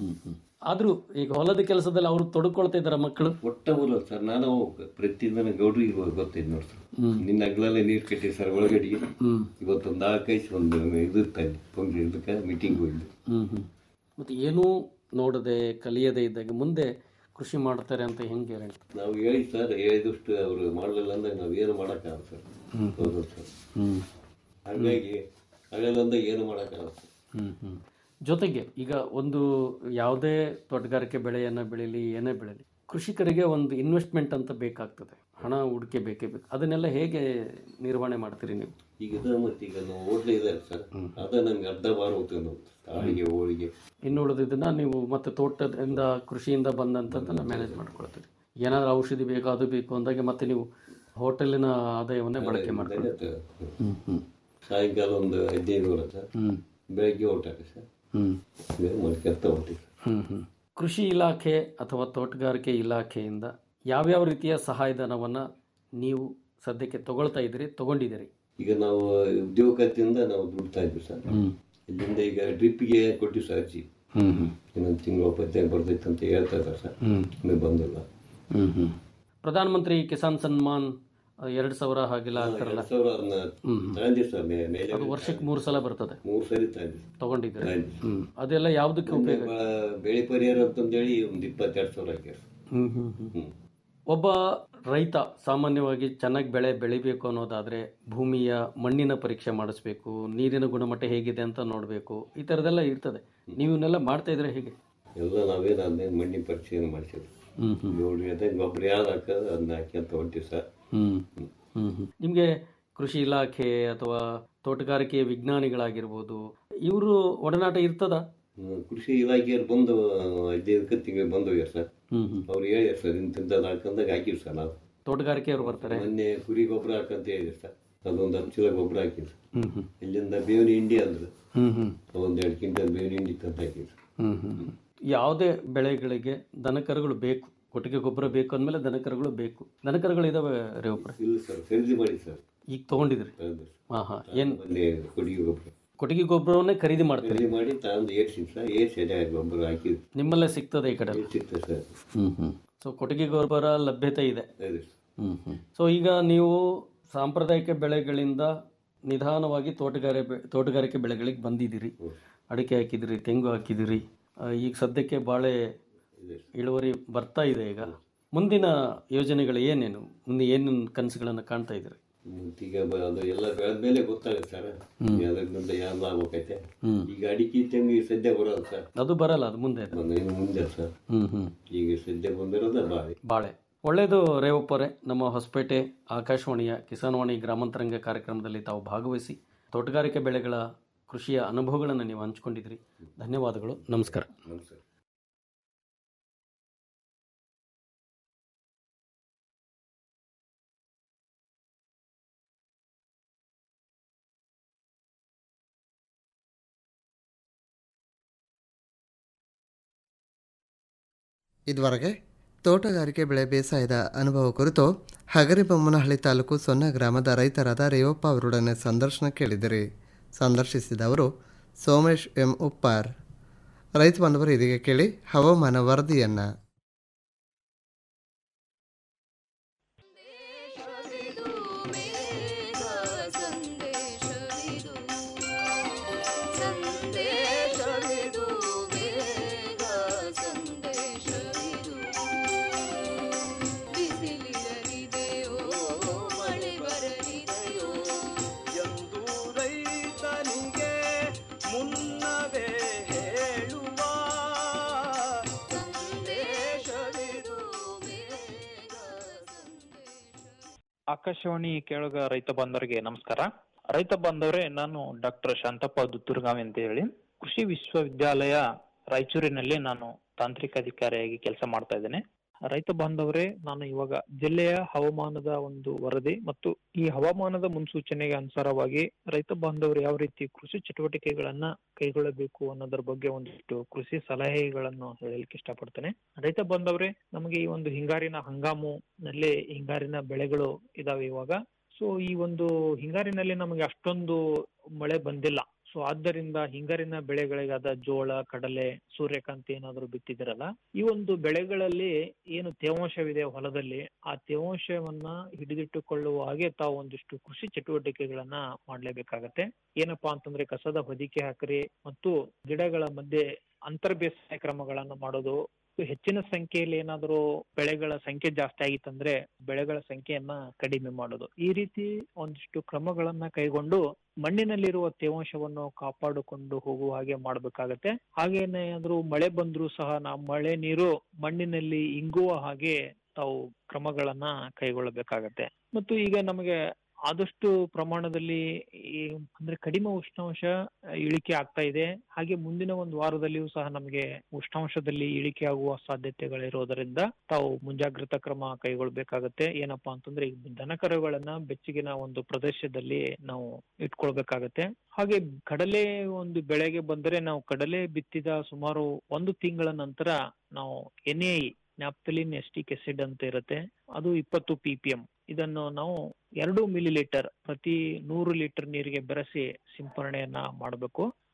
ಆದ್ರೂ ಈಗ ಹೊಲದ ಕೆಲಸದಲ್ಲಿ ಅವರು ತೊಡ್ಕೊಳ್ತಾ ಇದಾರ ಮಕ್ಕಳು ಒಟ್ಟ ಊರಲ್ಲ ಸರ್ ನಾನು ಪ್ರತಿದಿನ ಗೌಡ್ರಿಗೆ ಗೊತ್ತಿದ್ದು ನೋಡಿ ಸರ್ ನಿನ್ನ ಅಗ್ಲಲ್ಲೇ ನೀರು ಕಟ್ಟಿ ಸರ್ ಒಳಗಡೆ ಇವತ್ತೊಂದು ನಾಲ್ಕೈದು ಒಂದು ಇದು ಫಂಕ್ಷನ್ ಇದಕ್ಕೆ ಮೀಟಿಂಗ್ ಹೋಗಿದ್ದು ಹ್ಮ್ ಹ್ಮ್ ಮತ್ತೆ ಏನೂ ನೋಡದೆ ಕಲಿಯದೆ ಇದ್ದಾಗ ಮುಂದೆ ಕೃಷಿ ಮಾಡ್ತಾರೆ ಅಂತ ಹೆಂಗೆ ಗ್ಯಾರಂಟಿ ನಾವು ಹೇಳಿ ಸರ್ ಹೇಳಿದಷ್ಟು ಅವರು ಮಾಡಲಿಲ್ಲ ಅಂದ್ರೆ ನಾವು ಏನು ಮಾಡೋಕ್ಕಾಗಲ್ಲ ಸರ್ ಹೌದು ಸರ್ ಹ್ಮ್ ಹಾಗಾಗಿ ಆಗಲ್ಲ ಅಂದಾಗ ಏನು ಮಾಡೋಕ್ಕಾಗಲ್ಲ ಸರ್ ಹ್ಮ್ ಹ್ಮ್ ಜೊತೆಗೆ ಈಗ ಒಂದು ಯಾವುದೇ ತೋಟಗಾರಿಕೆ ಬೆಳೆಯನ್ನು ಬೆಳೀಲಿ ಏನೇ ಬೆಳೀಲಿ ಕೃಷಿಕರಿಗೆ ಒಂದು ಇನ್ವೆಸ್ಟ್ಮೆಂಟ್ ಅಂತ ಬೇಕಾಗ್ತದೆ ಹಣ ಹೂಡಿಕೆ ಬೇಕೇ ಬೇಕು ಅದನ್ನೆಲ್ಲ ಹೇಗೆ ನಿರ್ವಹಣೆ ಮಾಡ್ತೀರಿ ನೀವು ಈಗ ಇದು ಮತ್ತೆ ಈಗ ನಾವು ಹೋಟ್ಲೆ ಇದೆ ಸರ್ ಅದ ನಮ್ಗೆ ಅರ್ಧ ಬಾರ ಹೋಗ್ತದೆ ನಾವು ತಾಳಿಗೆ ಹೋಳಿಗೆ ಇನ್ನು ಉಳಿದಿದ್ದನ್ನ ನೀವು ಮತ್ತೆ ತೋಟದಿಂದ ಕೃಷಿಯಿಂದ ಬಂದಂಥದ್ದನ್ನ ಮ್ಯಾನೇಜ್ ಮಾಡ್ಕೊಳ್ತೀರಿ ಏನಾದರೂ ಔಷಧಿ ಬೇಕು ಅದು ಬೇಕು ಅಂದಾಗ ಮತ್ತೆ ನೀವು ಹೋಟೆಲಿನ ಆದಾಯವನ್ನೇ ಬಳಕೆ ಮಾಡ್ಕೊಳ್ತೀರಿ ಹ್ಮ್ ಹ್ಮ್ ಸಾಯಂಕಾಲ ಒಂದು ಹದಿನೈದು ನೂರ ಸರ್ ಹ್ಮ್ ಬೆಳಗ್ಗೆ ಹೊರಟಾಗ ಸರ್ ಹ್ಮ್ ಮಾಡ್ಕೊಂತ ಹೊಂಟಿವಿ ಹ್ಮ್ ಹ್ಮ್ ಕೃಷಿ ಇಲಾಖೆ ಅಥವಾ ತೋಟಗಾರಿಕೆ ಇಲಾಖೆಯಿಂದ ಯಾವ್ಯಾವ ರೀತಿಯ ಸಹಾಯಧನವನ್ನ ನೀವು ಸದ್ಯಕ್ಕೆ ತಗೊಳ್ತಾ ಇದ್ದೀರಿ ತಗೊಂಡಿದ್ದೀರಿ ಈಗ ನಾವು ಉದ್ಯೋಗ ಖಾತೆಯಿಂದ ನಾವು ದುಡ್ತಾ ಇದ್ವಿ ಸರ್ ಇಲ್ಲಿಂದ ಈಗ ಡ್ರಿಪ್ಗೆ ಕೊಟ್ಟಿವಿ ಸರ್ ಅರ್ಜಿ ಹ್ಮ್ ಹ್ಮ್ ಇನ್ನೊಂದು ತಿಂಗಳು ಒಪ್ಪತ್ತೇ ಬರ್ತೈತೆ ಅಂತ ಹೇಳ್ತಾ ಇದ್ದಾರೆ ಸರ್ ಹ್ಮ್. ಇನ್ನೂ ಬಂದಿಲ್ಲ ಹ್ಮ್ ಹ್ಮ್ ಪ್ರಧಾನಮಂತ್ರಿ ಕಿಸಾನ್ ಸನ್ಮಾನ್ ಅಹ್, ಎರಡ್ ಸಾವಿರ ಹಾಗೆಲ್ಲ ಆಗ್ತಾರಲ್ಲ ಎರಡ್ ಸಾವಿರ ಅದನ್ನ ತಗೊಂಡಿವಿ ಸರ್ ಮೇ- ಮೇಲೆ ಅದು ವರ್ಷಕ್ಕೆ ಮೂರು ಸಲ ಬರ್ತದೆ ಮೂರು ಸರಿ ತಗೊಂಡಿವಿ ತಗೊಂಡಿದ್ದೀರಿ ತಗೊಂಡಿವಿ. ಹ್ಮ್ ಅದೆಲ್ಲ ಯಾವ್ದಕ್ಕೆ ಉಪಯೋಗ ಬ- ಬೆಳೆ ಪರಿಹಾರ ಅಂತಂದೇಳಿ ಒಂದು ಇಪ್ಪತ್ತೆರಡು ಸಾವಿರ ಹಾಕ್ಯಾರ ಹ್ಮ್ ಹ್ಮ್ ಹ್ಮ್ ಒಬ್ಬ ರೈತ ಸಾಮಾನ್ಯವಾಗಿ ಚೆನ್ನಾಗಿ ಬೆಳೆ ಬೆಳಿಬೇಕು ಅನ್ನೋದಾದ್ರೆ ಭೂಮಿಯ ಮಣ್ಣಿನ ಪರೀಕ್ಷೆ ಮಾಡಿಸ್ಬೇಕು ನೀರಿನ ಗುಣಮಟ್ಟ ಹೇಗಿದೆ ಅಂತ ನೋಡಬೇಕು ಈ ಥರದ್ದೆಲ್ಲ ಇರ್ತದೆ ನೀವು ಇವನ್ನೆಲ್ಲ ಮಾಡ್ತಾ ಇದ್ರೆ ಹೇಗೆ ಎಲ್ಲ ನಾವೇನು ಅದನ್ನ ಮಣ್ಣಿನ ಪರೀಕ್ಷೆಯನ್ನು ಮಾಡಿಸಿದ್ವಿ ಹ್ಮ್ ಹ್ಮ್ ಏಳು ಅದೇ ಗೊಬ್ಬರ ಯಾವ್ದು ಹಾಕೋದು ಅದನ್ನ ಹಾಕ್ಯಂತ ಹೊಂಟಿವಿ ಸರ್ ಹ್ಮ್ ಹ್ಮ್ ಹ್ಮ್ ನಿಮಗೆ ಕೃಷಿ ಇಲಾಖೆ ಅಥವಾ ತೋಟಗಾರಿಕೆ ವಿಜ್ಞಾನಿಗಳಾಗಿರ್ಬೋದು ಇವರು ಒಡನಾಟ ಇರ್ತದ ಹ್ಮ್, ಕೃಷಿ ಇಲಾಖೆಯವ್ರು ಬಂದು ಹದಿನೈದಕ್ಕೆ ತಿಂಗಳು ಬಂದು ಹೋಗ್ಯಾರ ಸರ್ ಹ್ಮ್ ಹ್ಮ್ ಅವ್ರು ಹೇಳ್ಯಾರ ಸರ್ ಇಂಥದ್ದು ಹಾಕಂದಾಗ ಹಾಕಿವಿ ಸರ್ ನಾವು ತೋಟಗಾರಿಕೆಯವರು ಬರ್ತಾರೆ ಮೊನ್ನೆ ಕುರಿ ಗೊಬ್ಬರ ಹಾಕಂತ ಹೇಳಿದ್ರು ಸರ್ ಅದೊಂದು ಹತ್ತು ಚೀಲ ಗೊಬ್ಬರ ಹಾಕಿದ್ರು ಹ್ಮ್ ಹ್ಮ್ ಇಲ್ಲಿಂದ ಬೇವಿನ ಹಿಂಡಿ ಅಂದ್ರು ಹ್ಮ್ ಹ್ಮ್ ಒಂದ್ ಎರಡು ಕ್ವಿಂಟಲ್ ಬೇವಿನ ಹಿಂಡಿ ತಂದು ಹಾಕಿದ್ರು ಹ್ಮ್ ಹ್ಮ್ ಹ್ಮ್. ಯಾವುದೇ ಬೆಳೆಗಳಿಗೆ ದನಕರುಗಳು ಬೇಕು ಕೊಟ್ಟಿಗೆ ಗೊಬ್ಬರ ಬೇಕು ಅಂದಮೇಲೆ ದನಕರುಗಳು ಬೇಕು ದನಕರುಗಳು ಇದಾವೆ ರೇವಪ್ರೆ ಇಲ್ಲ ಸರ್ ಖರೀದಿ ಮಾಡಿ ಸರ್ ಈಗ ತಗೊಂಡಿದ್ರಿ ಹೌದು ಹಾ ಹಾ ಏನ್ ಮೊನ್ನೆ ಕೊಟ್ಟಿಗೆ ಗೊಬ್ಬರ ಕೊಟ್ಟಿಗೆ ಗೊಬ್ಬರವನ್ನೇ ಖರೀದಿ ಮಾಡ್ತೀರಿ ಖರೀದಿ ಮಾಡಿ ತಂದು ಏರ್ಸಿನಿ ಸರ್ ಏರ್ಸಿ ಅದೇ ಗೊಬ್ಬರ ಹಾಕಿದ್ರು ನಿಮ್ಮಲ್ಲೇ ಸಿಗ್ತದೆ ಈ ಕಡೆ ಸಿಗ್ತದೆ ಸರ್ ಹ್ಮ್ ಹ್ಮ್ ಸೊ ಕೊಟ್ಟಿಗೆ ಗೊಬ್ಬರ ಲಭ್ಯತೆ ಇದೆ ಹೌದು ಹ್ಮ್ ಹ್ಮ್ ಸೊ ಈಗ ನೀವು ಸಾಂಪ್ರದಾಯಿಕ ಬೆಳೆಗಳಿಂದ ನಿಧಾನವಾಗಿ ತೋಟಗಾರಿಕೆ ಬೆ- ತೋಟಗಾರಿಕೆ ಬೆಳೆಗಳಿಗೆ ಬಂದಿದ್ದೀರಿ ಅಡಿಕೆ ಹಾಕಿದಿರಿ ತೆಂಗು ಹಾಕಿದಿರಿ ಆ, ಈಗ ಸದ್ಯಕ್ಕೆ ಬಾಳೆ ಇಳುವರಿ ಬರ್ತಾ ಇದೆ ಈಗ ಮುಂದಿನ ಯೋಜನೆಗಳು ಏನೇನು ಮುಂದೆ ಏನೇನು ಕನಸುಗಳನ್ನು ಕಾಣ್ತಾ ಇದ್ದೀರಿ ಈಗ ಬ- ಅದು ಎಲ್ಲ ಬೆಳೆದ ಮೇಲೆ ಗೊತ್ತಾಗುತ್ತೆ ಸರ್ ಅದರಿಂದ ಯಾವ್ದು ಆಗ್ಬೇಕೈತೆ ಹ್ಮ್. ಈಗ ಅಡಿಕೆ ತೆಂಗು ಈಗ ಸದ್ಯ ಬರೋದು ಸರ್ ಅದು ಬರಲ್ಲ ಅದು ಮುಂದೆ ಇದೆ. ಒಂದು ಇನ್ನು ಮುಂದೆ ಸರ್ ಹ್ಮ್ ಹ್ಮ್ ಈಗ ಸದ್ಯ ಬಂದಿರೋದ ಬಾವಿ ಬಾಳೆ ಒಳ್ಳೆಯದು ರೇವಪ್ಪರೆ ನಮ್ಮ ಹೊಸಪೇಟೆ ಆಕಾಶವಾಣಿಯ ಕಿಸಾನ್ವಾಣಿ ಗ್ರಾಮಾಂತರಂಗ ಕಾರ್ಯಕ್ರಮದಲ್ಲಿ ತಾವು ಭಾಗವಹಿಸಿ ತೋಟಗಾರಿಕೆ ಬೆಳೆಗಳ ಕೃಷಿಯ ಅನುಭವಗಳನ್ನು ನೀವು ಹಂಚ್ಕೊಂಡಿದ್ರಿ ಧನ್ಯವಾದಗಳು ನಮಸ್ಕಾರ ನಮಸ್ಕಾರ ಇದುವರೆಗೆ ತೋಟಗಾರಿಕೆ ಬೆಳೆ ಬೇಸಾಯದ ಅನುಭವ ಕುರಿತು ಹಗರಿಬೊಮ್ಮನಹಳ್ಳಿ ತಾಲೂಕು ಸೊನ್ನ ಗ್ರಾಮದ ರೈತರಾದ ರೇವಪ್ಪ ಅವರೊಡನೆ ಸಂದರ್ಶನ ಕೇಳಿದಿರಿ ಸಂದರ್ಶಿಸಿದವರು ಸೋಮೇಶ್ ಎಂ ಉಪ್ಪಾರ್ ರೈತ ಬಾಂಧವರು ಇದೀಗ ಕೇಳಿ ಹವಾಮಾನ ವರದಿಯನ್ನು ಎಂದು ರೈತನಿಗೆ ಮುನ್ನವೇ ಹೇಳುವ ಸಂದೇಶವಿದು ಆಕಾಶವಾಣಿ ಕೇಳುಗ ರೈತ ಬಾಂಧವರಿಗೆ ನಮಸ್ಕಾರ ರೈತ ಬಾಂಧವರೇ ನಾನು ಡಾಕ್ಟರ್ ಶಾಂತಪ್ಪ ದುತ್ತೂರ್ಗಾವಿ ಅಂತ ಹೇಳಿ ಕೃಷಿ ವಿಶ್ವವಿದ್ಯಾಲಯ ರಾಯಚೂರಿನಲ್ಲಿ ನಾನು ತಾಂತ್ರಿಕ ಅಧಿಕಾರಿಯಾಗಿ ಕೆಲಸ ಮಾಡ್ತಾ ಇದ್ದೇನೆ ರೈತ ಬಾಂಧವರೇ ನಾನು ಇವಾಗ ಜಿಲ್ಲೆಯ ಹವಾಮಾನದ ಒಂದು ವರದಿ ಮತ್ತು ಈ ಹವಾಮಾನದ ಮುನ್ಸೂಚನೆಗೆ ಅನುಸಾರವಾಗಿ ರೈತ ಬಾಂಧವರು ಯಾವ ರೀತಿ ಕೃಷಿ ಚಟುವಟಿಕೆಗಳನ್ನ ಕೈಗೊಳ್ಳಬೇಕು ಅನ್ನೋದ್ರ ಬಗ್ಗೆ ಒಂದಿಷ್ಟು ಕೃಷಿ ಸಲಹೆಗಳನ್ನು ಹೇಳಲಿಕ್ಕೆ ಇಷ್ಟಪಡ್ತೇನೆ ರೈತ ಬಾಂಧವರೇ ನಮಗೆ ಈ ಒಂದು ಹಿಂಗಾರಿನ ಹಂಗಾಮು ನಲ್ಲಿ ಹಿಂಗಾರಿನ ಬೆಳೆಗಳು ಇದಾವೆ ಇವಾಗ ಸೊ ಈ ಒಂದು ಹಿಂಗಾರಿನಲ್ಲಿ ನಮಗೆ ಅಷ್ಟೊಂದು ಮಳೆ ಬಂದಿಲ್ಲ ಸೊ ಆದ್ದರಿಂದ ಹಿಂಗಾರಿನ ಬೆಳೆಗಳಿಗಾದ ಜೋಳ ಕಡಲೆ ಸೂರ್ಯಕಾಂತಿ ಏನಾದ್ರು ಬಿತ್ತಿದಿರಲ್ಲ ಈ ಒಂದು ಬೆಳೆಗಳಲ್ಲಿ ಏನು ತೇವಾಂಶವಿದೆ ಹೊಲದಲ್ಲಿ ಆ ತೇವಾಂಶವನ್ನ ಹಿಡಿದಿಟ್ಟುಕೊಳ್ಳುವ ಹಾಗೆ ತಾವು ಒಂದಿಷ್ಟು ಕೃಷಿ ಚಟುವಟಿಕೆಗಳನ್ನ ಮಾಡ್ಲೇಬೇಕಾಗತ್ತೆ ಏನಪ್ಪಾ ಅಂತಂದ್ರೆ ಕಸದ ಹೊದಿಕೆ ಹಾಕ್ರಿ ಮತ್ತು ಗಿಡಗಳ ಮಧ್ಯೆ ಅಂತರ್ ಬೇಸಾಯ ಕ್ರಮಗಳನ್ನ ಮಾಡೋದು ಹೆಚ್ಚಿನ ಸಂಖ್ಯೆಯಲ್ಲಿ ಏನಾದರೂ ಬೆಳೆಗಳ ಸಂಖ್ಯೆ ಜಾಸ್ತಿ ಆಗಿತ್ತಂದ್ರೆ ಬೆಳೆಗಳ ಸಂಖ್ಯೆಯನ್ನ ಕಡಿಮೆ ಮಾಡೋದು ಈ ರೀತಿ ಒಂದಿಷ್ಟು ಕ್ರಮಗಳನ್ನ ಕೈಗೊಂಡು ಮಣ್ಣಿನಲ್ಲಿರುವ ತೇವಾಂಶವನ್ನು ಕಾಪಾಡಿಕೊಂಡು ಹೋಗುವ ಹಾಗೆ ಮಾಡ್ಬೇಕಾಗತ್ತೆ ಹಾಗೇನೆ ಏನಾದ್ರೂ ಮಳೆ ಬಂದ್ರೂ ಸಹ ನಾವು ಮಳೆ ನೀರು ಮಣ್ಣಿನಲ್ಲಿ ಇಂಗುವ ಹಾಗೆ ತಾವು ಕ್ರಮಗಳನ್ನ ಕೈಗೊಳ್ಳಬೇಕಾಗತ್ತೆ ಮತ್ತು ಈಗ ನಮಗೆ ಆದಷ್ಟು ಪ್ರಮಾಣದಲ್ಲಿ ಈ ಅಂದ್ರೆ ಕಡಿಮೆ ಉಷ್ಣಾಂಶ ಇಳಿಕೆ ಆಗ್ತಾ ಇದೆ ಹಾಗೆ ಮುಂದಿನ ಒಂದು ವಾರದಲ್ಲಿಯೂ ಸಹ ನಮಗೆ ಉಷ್ಣಾಂಶದಲ್ಲಿ ಇಳಿಕೆ ಆಗುವ ಸಾಧ್ಯತೆಗಳಿರೋದರಿಂದ ತಾವು ಮುಂಜಾಗ್ರತಾ ಕ್ರಮ ಕೈಗೊಳ್ಬೇಕಾಗತ್ತೆ ಏನಪ್ಪಾ ಅಂತಂದ್ರೆ ಈ ದನಕರುಗಳನ್ನ ಬೆಚ್ಚಗಿನ ಒಂದು ಪ್ರದೇಶದಲ್ಲಿ ನಾವು ಇಟ್ಕೊಳ್ಬೇಕಾಗತ್ತೆ ಹಾಗೆ ಕಡಲೆ ಒಂದು ಬೆಳೆಗೆ ಬಂದರೆ ನಾವು ಕಡಲೆ ಬಿತ್ತಿದ ಸುಮಾರು ಒಂದು ತಿಂಗಳ ನಂತರ ನಾವು N A naphthalene acetic acid ಅಂತ ಇರುತ್ತೆ ಅದು ಇಪ್ಪತ್ತು ಪಿ ಪಿ ಎಂ ಇದನ್ನು ನಾವು ಎರಡು ಮಿಲಿ ಲೀಟರ್ ಪ್ರತಿ ನೂರು ಲೀಟರ್ ನೀರಿಗೆ ಬೆರೆಸಿ ಸಿಂಪರಣೆಯನ್ನ ಮಾಡಬೇಕು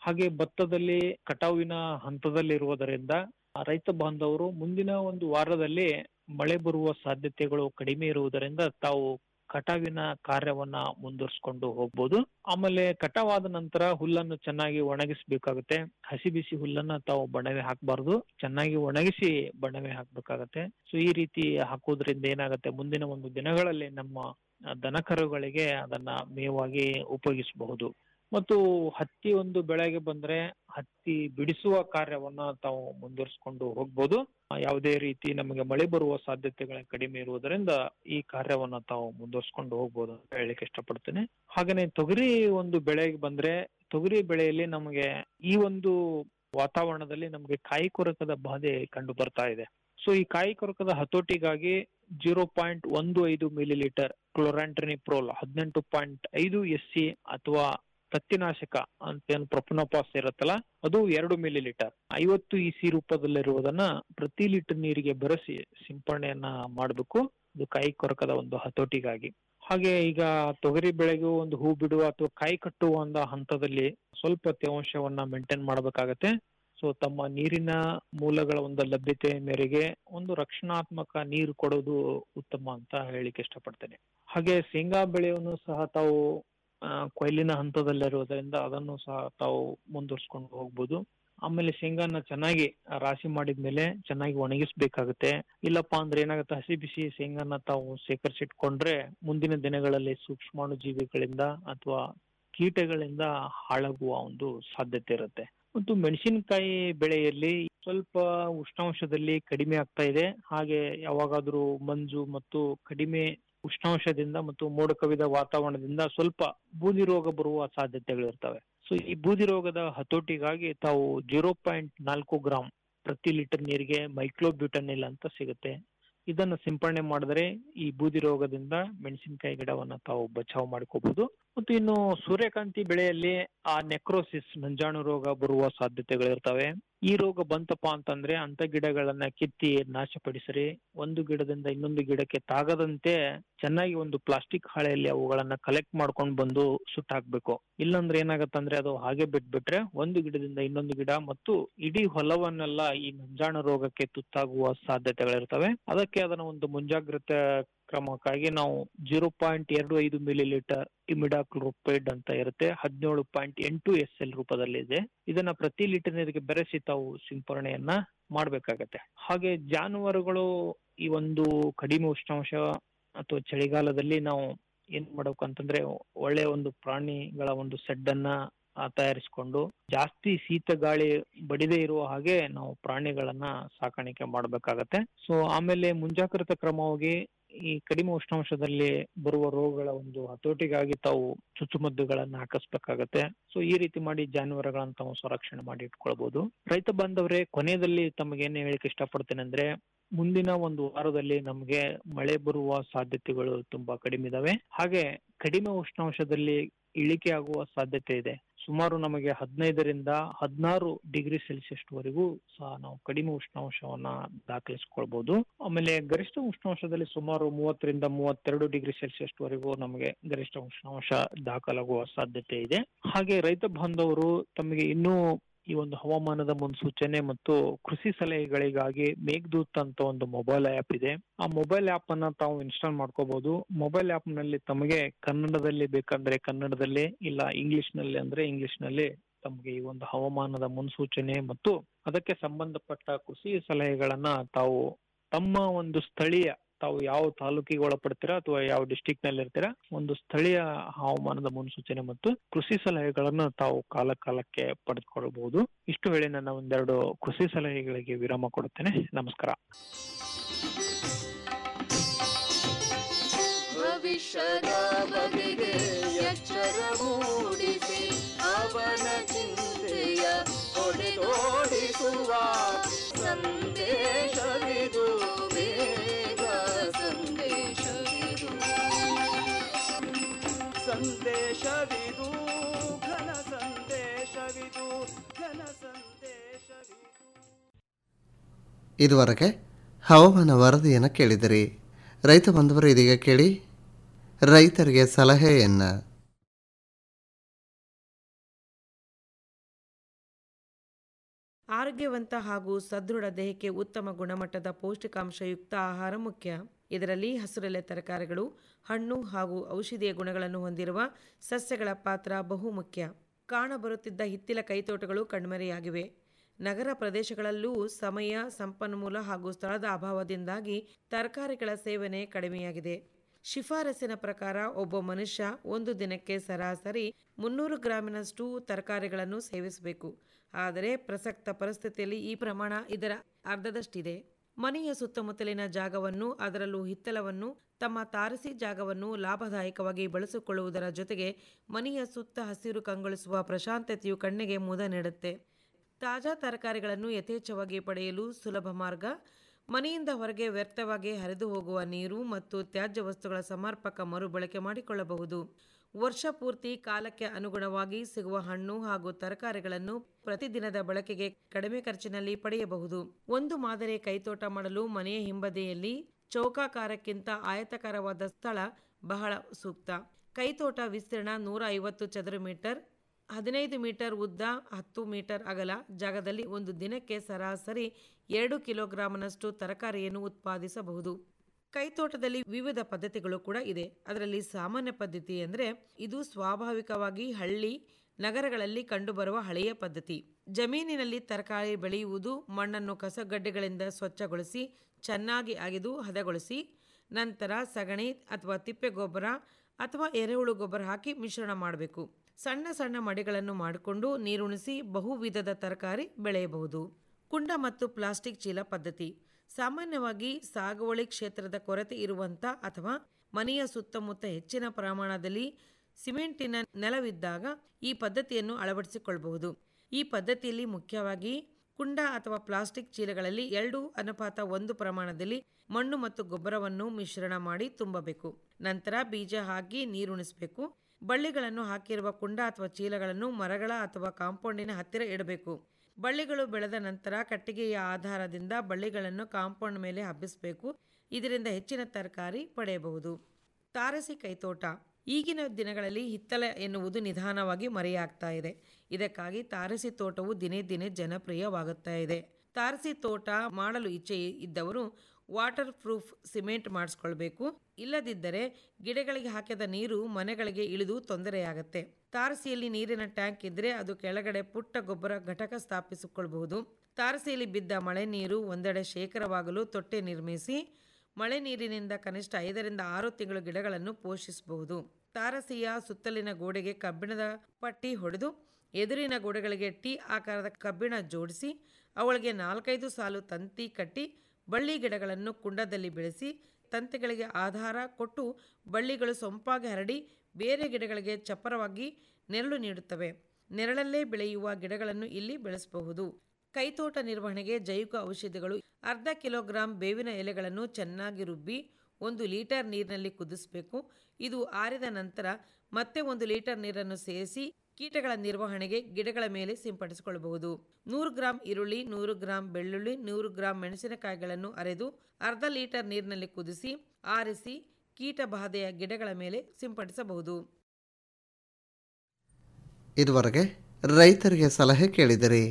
ಹಾಗೆ ಭತ್ತದಲ್ಲಿ ಕಟಾವಿನ ಹಂತದಲ್ಲಿರುವುದರಿಂದ ರೈತ ಬಾಂಧವರು ಮುಂದಿನ ಒಂದು ವಾರದಲ್ಲಿ ಮಳೆ ಬರುವ ಸಾಧ್ಯತೆಗಳು ಕಡಿಮೆ ಇರುವುದರಿಂದ ತಾವು ಕಟಾವಿನ ಕಾರ್ಯವನ್ನ ಮುಂದುವರಿಸಿಕೊಂಡು ಹೋಗ್ಬೋದು ಆಮೇಲೆ ಕಟಾವಾದ ನಂತರ ಹುಲ್ಲನ್ನು ಚೆನ್ನಾಗಿ ಒಣಗಿಸ್ಬೇಕಾಗುತ್ತೆ ಹಸಿ ಬಿಸಿ ಹುಲ್ಲನ್ನ ತಾವು ಬಣವೆ ಹಾಕಬಾರ್ದು ಚೆನ್ನಾಗಿ ಒಣಗಿಸಿ ಬಣವೆ ಹಾಕ್ಬೇಕಾಗತ್ತೆ ಸೊ ಈ ರೀತಿ ಹಾಕೋದ್ರಿಂದ ಏನಾಗುತ್ತೆ ಮುಂದಿನ ಒಂದು ದಿನಗಳಲ್ಲಿ ನಮ್ಮ ಆ, ದನಕರುಗಳಿಗೆ ಅದನ್ನ ಮೇವಾಗಿ ಉಪಯೋಗಿಸಬಹುದು ಮತ್ತು ಹತ್ತಿ ಒಂದು ಬೆಳೆಗೆ ಬಂದ್ರೆ ಹತ್ತಿ ಬಿಡಿಸುವ ಕಾರ್ಯವನ್ನ ತಾವು ಮುಂದುವರಿಸಿಕೊಂಡು ಹೋಗ್ಬೋದು ಆ, ಯಾವುದೇ ರೀತಿ ನಮಗೆ ಮಳೆ ಬರುವ ಸಾಧ್ಯತೆಗಳ ಕಡಿಮೆ ಇರುವುದರಿಂದ ಈ ಕಾರ್ಯವನ್ನ ತಾವು ಮುಂದುವರಿಸಿಕೊಂಡು ಹೋಗ್ಬೋದು ಅಂತ ಹೇಳಲಿಕ್ಕೆ ಇಷ್ಟಪಡ್ತೇನೆ ಹಾಗೇನೆ ತೊಗರಿ ಒಂದು ಬೆಳೆಗೆ ಬಂದ್ರೆ ತೊಗರಿ ಬೆಳೆಯಲ್ಲಿ ನಮಗೆ ಈ ಒಂದು ವಾತಾವರಣದಲ್ಲಿ ನಮಗೆ ಕಾಯಿ ಕೊರಕದ ಬಾಧೆ ಕಂಡು ಬರ್ತಾ ಇದೆ ಸೊ ಈ ಕಾಯಿ ಕೊರಕದ ಹತೋಟಿಗಾಗಿ ಜೀರೋ ಪಾಯಿಂಟ್ ಒಂದು ಐದು ಮಿಲಿ ಲೀಟರ್ ಕ್ಲೋರಾಂಟ್ರಿನಿಪ್ರೋಲ್ ಹದಿನೆಂಟು ಪಾಯಿಂಟ್ ಐದು ಎಸ್ ಸಿ ಅಥವಾ ತತ್ತಿನಾಶಕ ಅಂತ ಏನು ಪ್ರೊಪನೋಪಾಸ್ ಇರುತ್ತಲ್ಲ ಅದು ಎರಡು ಮಿಲಿ ಲೀಟರ್ ಐವತ್ತು ಇ ಸಿ ರೂಪದಲ್ಲಿರುವುದನ್ನ ಪ್ರತಿ ಲೀಟರ್ ನೀರಿಗೆ ಬೆರೆಸಿ ಸಿಂಪರಣೆಯನ್ನ ಮಾಡಬೇಕು ಇದು ಕಾಯಿ ಕೊರಕದ ಒಂದು ಹತೋಟಿಗಾಗಿ ಹಾಗೆ ಈಗ ತೊಗರಿ ಬೆಳೆಗೂ ಒಂದು ಹೂ ಬಿಡುವ ಅಥವಾ ಕಾಯಿ ಕಟ್ಟುವ ಒಂದು ಹಂತದಲ್ಲಿ ಸ್ವಲ್ಪ ತೇವಾಂಶವನ್ನ ಮೇಂಟೈನ್ ಮಾಡಬೇಕಾಗತ್ತೆ ಸೊ ತಮ್ಮ ನೀರಿನ ಮೂಲಗಳ ಒಂದು ಲಭ್ಯತೆ ಮೇರೆಗೆ ಒಂದು ರಕ್ಷಣಾತ್ಮಕ ನೀರು ಕೊಡೋದು ಉತ್ತಮ ಅಂತ ಹೇಳಿಕ್ಕೆ ಇಷ್ಟಪಡ್ತೇನೆ ಹಾಗೆ ಶೇಂಗಾ ಬೆಳೆಯನ್ನು ಸಹ ತಾವು ಆ, ಕೊಯ್ಲಿನ ಹಂತದಲ್ಲಿರುವುದರಿಂದ ಅದನ್ನು ಸಹ ತಾವು ಮುಂದುವರ್ಸ್ಕೊಂಡು ಹೋಗ್ಬೋದು ಆಮೇಲೆ ಶೇಂಗಾನ ಚೆನ್ನಾಗಿ ರಾಶಿ ಮಾಡಿದ್ಮೇಲೆ ಚೆನ್ನಾಗಿ ಒಣಗಿಸ್ಬೇಕಾಗುತ್ತೆ ಇಲ್ಲಪ್ಪ ಅಂದ್ರೆ ಏನಾಗುತ್ತೆ ಹಸಿ ಬಿಸಿ ಶೇಂಗಾನ ತಾವು ಶೇಖರಿಸಿಟ್ಕೊಂಡ್ರೆ ಮುಂದಿನ ದಿನಗಳಲ್ಲಿ ಸೂಕ್ಷ್ಮಾಣು ಜೀವಿಗಳಿಂದ ಅಥವಾ ಕೀಟಗಳಿಂದ ಹಾಳಾಗುವ ಒಂದು ಸಾಧ್ಯತೆ ಇರುತ್ತೆ ಮತ್ತು ಮೆಣಸಿನಕಾಯಿ ಬೆಳೆಯಲ್ಲಿ ಸ್ವಲ್ಪ ಉಷ್ಣಾಂಶದಲ್ಲಿ ಕಡಿಮೆ ಆಗ್ತಾ ಇದೆ ಹಾಗೆ ಯಾವಾಗಾದ್ರೂ ಮಂಜು ಮತ್ತು ಕಡಿಮೆ ಉಷ್ಣಾಂಶದಿಂದ ಮತ್ತು ಮೋಡ ಕವಿದ ವಾತಾವರಣದಿಂದ ಸ್ವಲ್ಪ ಬೂದಿ ರೋಗ ಬರುವ ಸಾಧ್ಯತೆಗಳಿರ್ತವೆ ಸೊ ಈ ಬೂದಿ ರೋಗದ ಹತೋಟಿಗಾಗಿ ತಾವು ಜೀರೋ ಪಾಯಿಂಟ್ ನಾಲ್ಕು ಗ್ರಾಂ ಪ್ರತಿ ಲೀಟರ್ ನೀರಿಗೆ ಮೈಕ್ಲೋಬ್ಯೂಟನಿಲ್ ಅಂತ ಸಿಗುತ್ತೆ ಇದನ್ನು ಸಿಂಪರಣೆ ಮಾಡಿದರೆ ಈ ಬೂದಿ ರೋಗದಿಂದ ಮೆಣಸಿನಕಾಯಿ ಗಿಡವನ್ನ ತಾವು ಬಚಾವ್ ಮಾಡ್ಕೋಬಹುದು ಮತ್ತು ಇನ್ನು ಸೂರ್ಯಕಾಂತಿ ಬೆಳೆಯಲ್ಲಿ ಆ ನೆಕ್ರೋಸಿಸ್ ನಂಜಾಣು ರೋಗ ಬರುವ ಸಾಧ್ಯತೆಗಳಿರ್ತವೆ ಈ ರೋಗ ಬಂತಪ್ಪ ಅಂತಂದ್ರೆ ಅಂತ ಗಿಡಗಳನ್ನ ಕಿತ್ತಿ ನಾಶಪಡಿಸಿರಿ ಒಂದು ಗಿಡದಿಂದ ಇನ್ನೊಂದು ಗಿಡಕ್ಕೆ ತಾಗದಂತೆ ಚೆನ್ನಾಗಿ ಒಂದು ಪ್ಲಾಸ್ಟಿಕ್ ಹಾಳೆಯಲ್ಲಿ ಅವುಗಳನ್ನ ಕಲೆಕ್ಟ್ ಮಾಡ್ಕೊಂಡು ಬಂದು ಸುಟ್ಟಾಕ್ಬೇಕು ಇಲ್ಲಾಂದ್ರೆ ಏನಾಗತ್ತಂದ್ರೆ ಅದು ಹಾಗೆ ಬಿಟ್ಬಿಟ್ರೆ ಒಂದು ಗಿಡದಿಂದ ಇನ್ನೊಂದು ಗಿಡ ಮತ್ತು ಇಡೀ ಹೊಲವನ್ನೆಲ್ಲ ಈ ನಂಜಾಣ ರೋಗಕ್ಕೆ ತುತ್ತಾಗುವ ಸಾಧ್ಯತೆಗಳಿರ್ತವೆ ಅದಕ್ಕೆ ಅದನ್ನ ಒಂದು ಮುಂಜಾಗ್ರತೆ ಕ್ರಮಕ್ಕಾಗಿ ನಾವು ಜೀರೋ ಪಾಯಿಂಟ್ ಎರಡು ಐದು ಮಿಲಿ ಲೀಟರ್ ಇಮಿಡಾಕ್ಲೋಪೈಡ್ ಅಂತ ಇರುತ್ತೆ ಹದಿನೇಳು ಪಾಯಿಂಟ್ ಎಂಟು ಎಸ್ ಎಲ್ ರೂಪದಲ್ಲಿ ಇದೆ ಇದನ್ನ ಪ್ರತಿ ಲೀಟರ್ ನೀರಿಗೆ ಬೆರೆಸಿ ತಾವು ಸಿಂಪರಣೆಯನ್ನ ಮಾಡ್ಬೇಕಾಗತ್ತೆ ಹಾಗೆ ಜಾನುವಾರುಗಳು ಈ ಒಂದು ಕಡಿಮೆ ಉಷ್ಣಾಂಶ ಅಥವಾ ಚಳಿಗಾಲದಲ್ಲಿ ನಾವು ಏನ್ ಮಾಡ್ಬೇಕು ಅಂತಂದ್ರೆ ಒಳ್ಳೆ ಒಂದು ಪ್ರಾಣಿಗಳ ಒಂದು ಸೆಡ್ ಅನ್ನ ಆ, ತಯಾರಿಸಿಕೊಂಡು ಜಾಸ್ತಿ ಶೀತ ಗಾಳಿ ಬಡಿದೇ ಇರುವ ಹಾಗೆ ನಾವು ಪ್ರಾಣಿಗಳನ್ನ ಸಾಕಾಣಿಕೆ ಮಾಡ್ಬೇಕಾಗತ್ತೆ ಸೊ ಆಮೇಲೆ ಮುಂಜಾಗ್ರತಾ ಕ್ರಮವಾಗಿ ಈ ಕಡಿಮೆ ಉಷ್ಣಾಂಶದಲ್ಲಿ ಬರುವ ರೋಗಗಳ ಒಂದು ಹತೋಟಿಗಾಗಿ ತಾವು ಚುಚ್ಚುಮದ್ದುಗಳನ್ನ ಹಾಕಿಸ್ಬೇಕಾಗತ್ತೆ ಸೊ ಈ ರೀತಿ ಮಾಡಿ ಜಾನುವಾರುಗಳನ್ನ ತಾವು ಸಂರಕ್ಷಣೆ ಮಾಡಿ ಇಟ್ಕೊಳ್ಬಹುದು ರೈತ ಬಾಂಧವರೇ ಕೊನೆಯಲ್ಲಿ ತಮಗೆ ಏನ್ ಹೇಳಿಕ್ಕೆ ಇಷ್ಟಪಡ್ತೇನೆ ಅಂದ್ರೆ ಮುಂದಿನ ಒಂದು ವಾರದಲ್ಲಿ ನಮಗೆ ಮಳೆ ಬರುವ ಸಾಧ್ಯತೆಗಳು ತುಂಬಾ ಕಡಿಮೆ ಇದಾವೆ ಹಾಗೆ ಕಡಿಮೆ ಉಷ್ಣಾಂಶದಲ್ಲಿ ಇಳಿಕೆ ಆಗುವ ಸಾಧ್ಯತೆ ಇದೆ ಸುಮಾರು ನಮಗೆ ಹದಿನೈದರಿಂದ ಹದಿನಾರು ಡಿಗ್ರಿ ಸೆಲ್ಸಿಯಸ್ ವರೆಗೂ ಸಹ ನಾವು ಕಡಿಮೆ ಉಷ್ಣಾಂಶವನ್ನ ದಾಖಲಿಸಿಕೊಳ್ಬಹುದು ಆಮೇಲೆ ಗರಿಷ್ಠ ಉಷ್ಣಾಂಶದಲ್ಲಿ ಸುಮಾರು ಮೂವತ್ತರಿಂದ ಮೂವತ್ತೆರಡು ಡಿಗ್ರಿ ಸೆಲ್ಸಿಯಸ್ ವರೆಗೂ ನಮಗೆ ಗರಿಷ್ಠ ಉಷ್ಣಾಂಶ ದಾಖಲಾಗುವ ಸಾಧ್ಯತೆ ಇದೆ ಹಾಗೆ ರೈತ ಬಾಂಧವರು ತಮಗೆ ಇನ್ನೂ ಈ ಒಂದು ಹವಾಮಾನದ ಮುನ್ಸೂಚನೆ ಮತ್ತು ಕೃಷಿ ಸಲಹೆಗಳಿಗಾಗಿ ಮೇಘದೂತ್ ಅಂತ ಒಂದು ಮೊಬೈಲ್ ಆಪ್ ಇದೆ ಆ ಮೊಬೈಲ್ ಆಪ್ ಅನ್ನ ತಾವು ಇನ್ಸ್ಟಾಲ್ ಮಾಡ್ಕೋಬಹುದು ಮೊಬೈಲ್ ಆಪ್ ನಲ್ಲಿ ತಮಗೆ ಕನ್ನಡದಲ್ಲಿ ಬೇಕಂದ್ರೆ ಕನ್ನಡದಲ್ಲಿ ಇಲ್ಲ ಇಂಗ್ಲಿಷ್ ನಲ್ಲಿ ಅಂದ್ರೆ ಇಂಗ್ಲಿಷ್ ನಲ್ಲಿ ತಮಗೆ ಈ ಒಂದು ಹವಾಮಾನದ ಮುನ್ಸೂಚನೆ ಮತ್ತು ಅದಕ್ಕೆ ಸಂಬಂಧಪಟ್ಟ ಕೃಷಿ ಸಲಹೆಗಳನ್ನ ತಾವು ತಮ್ಮ ಒಂದು ಸ್ಥಳೀಯ ತಾವು ಯಾವ ತಾಲೂಕಿಗೆ ಒಳಪಡ್ತೀರಾ ಅಥವಾ ಯಾವ ಡಿಸ್ಟಿಕ್ ನಲ್ಲಿ ಇರ್ತೀರಾ ಒಂದು ಸ್ಥಳೀಯ ಹವಾಮಾನದ ಮುನ್ಸೂಚನೆ ಮತ್ತು ಕೃಷಿ ಸಲಹೆಗಳನ್ನು ತಾವು ಕಾಲ ಕಾಲಕ್ಕೆ ಪಡೆದುಕೊಳ್ಳಬಹುದು ಇಷ್ಟು ಹೇಳಿ ನನ್ನ ಒಂದೆರಡು ಕೃಷಿ ಸಲಹೆಗಳಿಗೆ ವಿರಾಮ ಕೊಡುತ್ತೇನೆ ನಮಸ್ಕಾರ ಭವಿಷ್ಯದ ಬಗೆಗೆ ಎಚ್ಚರ ಮೂಡಿಸಿ ಅವನ ಚಿಂತೆಯ ಹೊಡೆದೋಡಿಸುವ ಸಂದೇಶವಿದು ಬೇಗ ಸಂದೇಶವಿದು ಸಂದೇಶವಿದು ಘನ ಸಂದೇಶವಿದು ಘನ ಸಂದೇಶವಿದು ಇದುವರೆಗೆ ಹವಾಮಾನ ವರದಿಯನ್ನು ಕೇಳಿದಿರಿ ರೈತ ಬಂಧುವರು ಇದೀಗ ಕೇಳಿ ರೈತರಿಗೆ ಸಲಹೆಯನ್ನು ಆರೋಗ್ಯವಂತ ಹಾಗೂ ಸದೃಢ ದೇಹಕ್ಕೆ ಉತ್ತಮ ಗುಣಮಟ್ಟದ ಪೌಷ್ಟಿಕಾಂಶಯುಕ್ತ ಆಹಾರ ಮುಖ್ಯ ಇದರಲ್ಲಿ ಹಸಿರೆಲೆ ತರಕಾರಿಗಳು ಹಣ್ಣು ಹಾಗೂ ಔಷಧೀಯ ಗುಣಗಳನ್ನು ಹೊಂದಿರುವ ಸಸ್ಯಗಳ ಪಾತ್ರ ಬಹುಮುಖ್ಯ ಕಾಣಬರುತ್ತಿದ್ದ ಹಿತ್ತಿಲ ಕೈತೋಟಗಳು ಕಣ್ಮರೆಯಾಗಿವೆ ನಗರ ಪ್ರದೇಶಗಳಲ್ಲೂ ಸಮಯ ಸಂಪನ್ಮೂಲ ಹಾಗೂ ಸ್ಥಳದ ಅಭಾವದಿಂದಾಗಿ ತರಕಾರಿಗಳ ಸೇವನೆ ಕಡಿಮೆಯಾಗಿದೆ ಶಿಫಾರಸಿನ ಪ್ರಕಾರ ಒಬ್ಬ ಮನುಷ್ಯ ಒಂದು ದಿನಕ್ಕೆ ಸರಾಸರಿ ಮುನ್ನೂರು ಗ್ರಾಮಿನಷ್ಟು ತರಕಾರಿಗಳನ್ನು ಸೇವಿಸಬೇಕು ಆದರೆ ಪ್ರಸಕ್ತ ಪರಿಸ್ಥಿತಿಯಲ್ಲಿ ಈ ಪ್ರಮಾಣ ಇದರ ಅರ್ಧದಷ್ಟಿದೆ ಮನೆಯ ಸುತ್ತಮುತ್ತಲಿನ ಜಾಗವನ್ನು ಅದರಲ್ಲೂ ಹಿತ್ತಲವನ್ನು ತಮ್ಮ ತಾರಸಿ ಜಾಗವನ್ನು ಲಾಭದಾಯಕವಾಗಿ ಬಳಸಿಕೊಳ್ಳುವುದರ ಜೊತೆಗೆ ಮನೆಯ ಸುತ್ತ ಹಸಿರು ಕಂಗೊಳಿಸುವ ಪ್ರಶಾಂತತೆಯು ಕಣ್ಣಿಗೆ ಮುದ ನೀಡುತ್ತೆ ತಾಜಾ ತರಕಾರಿಗಳನ್ನು ಯಥೇಚ್ಛವಾಗಿ ಪಡೆಯಲು ಸುಲಭ ಮಾರ್ಗ ಮನೆಯಿಂದ ಹೊರಗೆ ವ್ಯರ್ಥವಾಗಿ ಹರಿದು ಹೋಗುವ ನೀರು ಮತ್ತು ತ್ಯಾಜ್ಯ ವಸ್ತುಗಳ ಸಮರ್ಪಕ ಮರುಬಳಕೆ ಮಾಡಿಕೊಳ್ಳಬಹುದು ವರ್ಷ ಪೂರ್ತಿ ಕಾಲಕ್ಕೆ ಅನುಗುಣವಾಗಿ ಸಿಗುವ ಹಣ್ಣು ಹಾಗೂ ತರಕಾರಿಗಳನ್ನು ಪ್ರತಿದಿನದ ಬಳಕೆಗೆ ಕಡಿಮೆ ಖರ್ಚಿನಲ್ಲಿ ಪಡೆಯಬಹುದು ಒಂದು ಮಾದರಿ ಕೈತೋಟ ಮಾಡಲು ಮನೆಯ ಹಿಂಬದಿಯಲ್ಲಿ ಚೌಕಾಕಾರಕ್ಕಿಂತ ಆಯತಾಕಾರವಾದ ಸ್ಥಳ ಬಹಳ ಸೂಕ್ತ ಕೈತೋಟ ವಿಸ್ತೀರ್ಣ ನೂರ ಐವತ್ತು ಚದರ ಮೀಟರ್ ಹದಿನೈದು ಮೀಟರ್ ಉದ್ದ ಹತ್ತು ಮೀಟರ್ ಅಗಲ ಜಾಗದಲ್ಲಿ ಒಂದು ದಿನಕ್ಕೆ ಸರಾಸರಿ ಎರಡು ಕಿಲೋಗ್ರಾಂನಷ್ಟು ತರಕಾರಿಯನ್ನು ಉತ್ಪಾದಿಸಬಹುದು ಕೈತೋಟದಲ್ಲಿ ವಿವಿಧ ಪದ್ಧತಿಗಳು ಕೂಡ ಇದೆ ಅದರಲ್ಲಿ ಸಾಮಾನ್ಯ ಪದ್ಧತಿ ಅಂದರೆ ಇದು ಸ್ವಾಭಾವಿಕವಾಗಿ ಹಳ್ಳಿ ನಗರಗಳಲ್ಲಿ ಕಂಡುಬರುವ ಹಳೆಯ ಪದ್ಧತಿ ಜಮೀನಿನಲ್ಲಿ ತರಕಾರಿ ಬೆಳೆಯುವುದು ಮಣ್ಣನ್ನು ಕಸಗಡ್ಡೆಗಳಿಂದ ಸ್ವಚ್ಛಗೊಳಿಸಿ ಚೆನ್ನಾಗಿ ಅಗೆದು ಹದಗೊಳಿಸಿ ನಂತರ ಸಗಣಿ ಅಥವಾ ತಿಪ್ಪೆ ಗೊಬ್ಬರ ಅಥವಾ ಎರೆಹುಳು ಗೊಬ್ಬರ ಹಾಕಿ ಮಿಶ್ರಣ ಮಾಡಬೇಕು ಸಣ್ಣ ಸಣ್ಣ ಮಡಿಗಳನ್ನು ಮಾಡಿಕೊಂಡು ನೀರುಣಿಸಿ ಬಹುವಿಧದ ತರಕಾರಿ ಬೆಳೆಯಬಹುದು ಕುಂಡ ಮತ್ತು ಪ್ಲಾಸ್ಟಿಕ್ ಚೀಲ ಪದ್ಧತಿ ಸಾಮಾನ್ಯವಾಗಿ ಸಾಗುವಳಿ ಕ್ಷೇತ್ರದ ಕೊರತೆ ಇರುವಂಥ ಅಥವಾ ಮನೆಯ ಸುತ್ತಮುತ್ತ ಹೆಚ್ಚಿನ ಪ್ರಮಾಣದಲ್ಲಿ ಸಿಮೆಂಟಿನ ನೆಲವಿದ್ದಾಗ ಈ ಪದ್ಧತಿಯನ್ನು ಅಳವಡಿಸಿಕೊಳ್ಳಬಹುದು ಈ ಪದ್ಧತಿಯಲ್ಲಿ ಮುಖ್ಯವಾಗಿ ಕುಂಡ ಅಥವಾ ಪ್ಲಾಸ್ಟಿಕ್ ಚೀಲಗಳಲ್ಲಿ ಎರಡು ಅನುಪಾತ ಒಂದು ಪ್ರಮಾಣದಲ್ಲಿ ಮಣ್ಣು ಮತ್ತು ಗೊಬ್ಬರವನ್ನು ಮಿಶ್ರಣ ಮಾಡಿ ತುಂಬಬೇಕು ನಂತರ ಬೀಜ ಹಾಕಿ ನೀರುಣಿಸಬೇಕು ಬಳ್ಳಿಗಳನ್ನು ಹಾಕಿರುವ ಕುಂಡ ಅಥವಾ ಚೀಲಗಳನ್ನು ಮರಗಳ ಅಥವಾ ಕಾಂಪೌಂಡಿನ ಹತ್ತಿರ ಇಡಬೇಕು ಬಳ್ಳಿಗಳು ಬೆಳೆದ ನಂತರ ಕಟ್ಟಿಗೆಯ ಆಧಾರದಿಂದ ಬಳ್ಳಿಗಳನ್ನು ಕಾಂಪೌಂಡ್ ಮೇಲೆ ಹಬ್ಬಿಸಬೇಕು ಇದರಿಂದ ಹೆಚ್ಚಿನ ತರಕಾರಿ ಪಡೆಯಬಹುದು ತಾರಸಿ ಕೈತೋಟ ಈಗಿನ ದಿನಗಳಲ್ಲಿ ಹಿತ್ತಲ ಎನ್ನುವುದು ನಿಧಾನವಾಗಿ ಮರೆಯಾಗ್ತಾ ಇದೆ ಇದಕ್ಕಾಗಿ ತಾರಸಿ ತೋಟವು ದಿನೇ ದಿನೇ ಜನಪ್ರಿಯವಾಗುತ್ತಾ ಇದೆ ತಾರಸಿ ತೋಟ ಮಾಡಲು ಇಚ್ಛೆ ಇದ್ದವರು ವಾಟರ್ ಪ್ರೂಫ್ ಸಿಮೆಂಟ್ ಮಾಡಿಸ್ಕೊಳ್ಬೇಕು ಇಲ್ಲದಿದ್ದರೆ ಗಿಡಗಳಿಗೆ ಹಾಕಿದ ನೀರು ಮನೆಗಳಿಗೆ ಇಳಿದು ತೊಂದರೆಯಾಗತ್ತೆ ತಾರಸಿಯಲ್ಲಿ ನೀರಿನ ಟ್ಯಾಂಕ್ ಇದ್ದರೆ ಅದು ಕೆಳಗಡೆ ಪುಟ್ಟ ಗೊಬ್ಬರ ಘಟಕ ಸ್ಥಾಪಿಸಿಕೊಳ್ಬಹುದು ತಾರಸಿಯಲ್ಲಿ ಬಿದ್ದ ಮಳೆ ನೀರು ಒಂದೆಡೆ ಶೇಖರವಾಗಲು ತೊಟ್ಟೆ ನಿರ್ಮಿಸಿ ಮಳೆ ನೀರಿನಿಂದ ಕನಿಷ್ಠ ಐದರಿಂದ ಆರು ತಿಂಗಳು ಗಿಡಗಳನ್ನು ಪೋಷಿಸಬಹುದು ತಾರಸಿಯ ಸುತ್ತಲಿನ ಗೋಡೆಗೆ ಕಬ್ಬಿಣದ ಪಟ್ಟಿ ಹೊಡೆದು ಎದುರಿನ ಗೋಡೆಗಳಿಗೆ ಟಿ ಆಕಾರದ ಕಬ್ಬಿಣ ಜೋಡಿಸಿ ಅವುಗಳಿಗೆ ನಾಲ್ಕೈದು ಸಾಲು ತಂತಿ ಕಟ್ಟಿ ಬಳ್ಳಿ ಗಿಡಗಳನ್ನು ಕುಂಡದಲ್ಲಿ ಬೆಳೆಸಿ ತಂತಿಗಳಿಗೆ ಆಧಾರ ಕೊಟ್ಟು ಬಳ್ಳಿಗಳು ಸೊಂಪಾಗಿ ಹರಡಿ ಬೇರೆ ಗಿಡಗಳಿಗೆ ಚಪ್ಪರವಾಗಿ ನೆರಳು ನೀಡುತ್ತವೆ ನೆರಳಲ್ಲೇ ಬೆಳೆಯುವ ಗಿಡಗಳನ್ನು ಇಲ್ಲಿ ಬೆಳೆಸಬಹುದು ಕೈತೋಟ ನಿರ್ವಹಣೆಗೆ ಜೈವಿಕ ಔಷಧಿಗಳು ಅರ್ಧ ಕಿಲೋಗ್ರಾಂ ಬೇವಿನ ಎಲೆಗಳನ್ನು ಚೆನ್ನಾಗಿ ರುಬ್ಬಿ ಒಂದು ಲೀಟರ್ ನೀರಿನಲ್ಲಿ ಕುದಿಸಬೇಕು ಇದು ಆರಿದ ನಂತರ ಮತ್ತೆ ಒಂದು ಲೀಟರ್ ನೀರನ್ನು ಸೇರಿಸಿ ಕೀಟಗಳ ನಿರ್ವಹಣೆಗೆ ಗಿಡಗಳ ಮೇಲೆ ಸಿಂಪಡಿಸಿಕೊಳ್ಳಬಹುದು ನೂರು ಗ್ರಾಂ ಈರುಳ್ಳಿ ನೂರು ಗ್ರಾಂ ಬೆಳ್ಳುಳ್ಳಿ ನೂರು ಗ್ರಾಂ ಮೆಣಸಿನಕಾಯಿಗಳನ್ನು ಅರೆದು ಅರ್ಧ ಲೀಟರ್ ನೀರಿನಲ್ಲಿ ಕುದಿಸಿ ಆರಿಸಿ ಕೀಟ ಬಾಧೆಯ ಗಿಡಗಳ ಮೇಲೆ ಸಿಂಪಡಿಸಬಹುದು ಇದುವರೆಗೆ ರೈತರಿಗೆ ಸಲಹೆ ಕೇಳಿದಿರಿ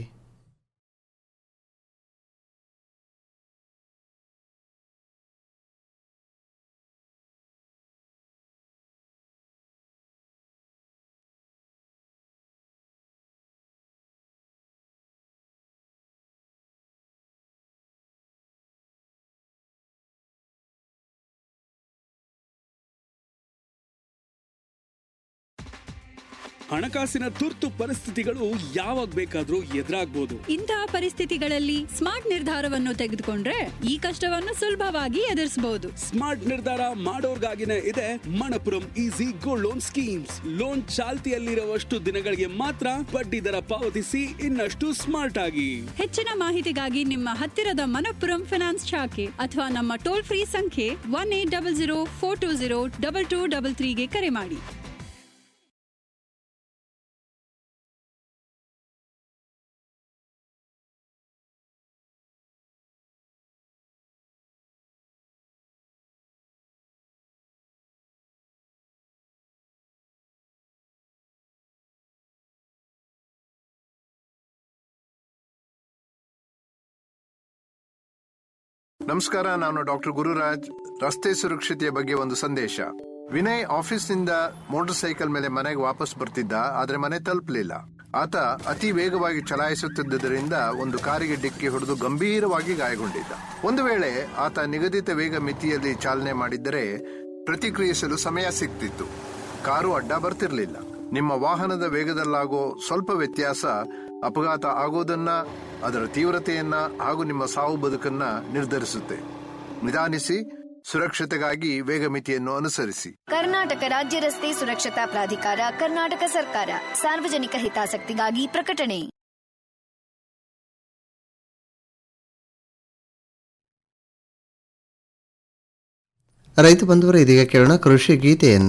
ಹಣಕಾಸಿನ ತುರ್ತು ಪರಿಸ್ಥಿತಿಗಳು ಯಾವಾಗ ಬೇಕಾದ್ರೂ ಎದುರಾಗ್ಬೋದು ಇಂತಹ ಪರಿಸ್ಥಿತಿಗಳಲ್ಲಿ ಸ್ಮಾರ್ಟ್ ನಿರ್ಧಾರವನ್ನು ತೆಗೆದುಕೊಂಡ್ರೆ ಈ ಕಷ್ಟವನ್ನು ಸುಲಭವಾಗಿ ಎದುರಿಸಬಹುದು ಸ್ಮಾರ್ಟ್ ನಿರ್ಧಾರ ಮಾಡೋರ್ಗಾಗಿನೇ ಇದೆ Manappuram easy gold loan schemes loan ಚಾಲ್ತಿಯಲ್ಲಿರುವಷ್ಟು ದಿನಗಳಿಗೆ ಮಾತ್ರ ಬಡ್ಡಿ ದರ ಪಾವತಿಸಿ ಇನ್ನಷ್ಟು ಸ್ಮಾರ್ಟ್ ಆಗಿ ಹೆಚ್ಚಿನ ಮಾಹಿತಿಗಾಗಿ ನಿಮ್ಮ ಹತ್ತಿರದ ಮನಪ್ಪುರಂ ಫಿನಾನ್ಸ್ ಶಾಖೆ ಅಥವಾ ನಮ್ಮ ಟೋಲ್ ಫ್ರೀ ಸಂಖ್ಯೆ one eight double zero four two zero double two double ತ್ರೀಗೆ ಕರೆ ಮಾಡಿ ನಮಸ್ಕಾರ ನಾನು ಡಾಕ್ಟರ್ ಗುರುರಾಜ್ ರಸ್ತೆ ಸುರಕ್ಷತೆಯ ಬಗ್ಗೆ ಒಂದು ಸಂದೇಶ ವಿನಯ್ ಆಫೀಸ್ನಿಂದ ಮೋಟಾರ್ ಸೈಕಲ್ ಮೇಲೆ ಮನೆಗೆ ವಾಪಸ್ ಬರ್ತಿದ್ದ ಆದ್ರೆ ಮನೆ ತಲುಪಲಿಲ್ಲ ಆತ ಅತಿ ವೇಗವಾಗಿ ಚಲಾಯಿಸುತ್ತಿದ್ದರಿಂದ ಒಂದು ಕಾರಿಗೆ ಡಿಕ್ಕಿ ಹೊಡೆದು ಗಂಭೀರವಾಗಿ ಗಾಯಗೊಂಡಿದ್ದ ಒಂದು ವೇಳೆ ಆತ ನಿಗದಿತ ವೇಗ ಮಿತಿಯಲ್ಲಿ ಚಾಲನೆ ಮಾಡಿದ್ದರೆ ಪ್ರತಿಕ್ರಿಯಿಸಲು ಸಮಯ ಸಿಗ್ತಿತ್ತು ಕಾರು ಅಡ್ಡ ಬರ್ತಿರ್ಲಿಲ್ಲ ನಿಮ್ಮ ವಾಹನದ ವೇಗದಲ್ಲಾಗೋ ಸ್ವಲ್ಪ ವ್ಯತ್ಯಾಸ ಅಪಘಾತ ಆಗೋದನ್ನ ಅದರ ತೀವ್ರತೆಯನ್ನ ಹಾಗೂ ನಿಮ್ಮ ಸಾವು ಬದುಕನ್ನ ನಿರ್ಧರಿಸುತ್ತೆ ನಿಧಾನಿಸಿ ಸುರಕ್ಷತೆಗಾಗಿ ವೇಗ ಮಿತಿಯನ್ನು ಅನುಸರಿಸಿ ಕರ್ನಾಟಕ ರಾಜ್ಯ ರಸ್ತೆ ಸುರಕ್ಷತಾ ಪ್ರಾಧಿಕಾರ ಕರ್ನಾಟಕ ಸರ್ಕಾರ ಸಾರ್ವಜನಿಕ ಹಿತಾಸಕ್ತಿಗಾಗಿ ಪ್ರಕಟಣೆ ರೈತ ಬಂಧುವರ ಇದೀಗ ಕೇಳೋಣ ಕೃಷಿ ಗೀತೆಯನ್ನ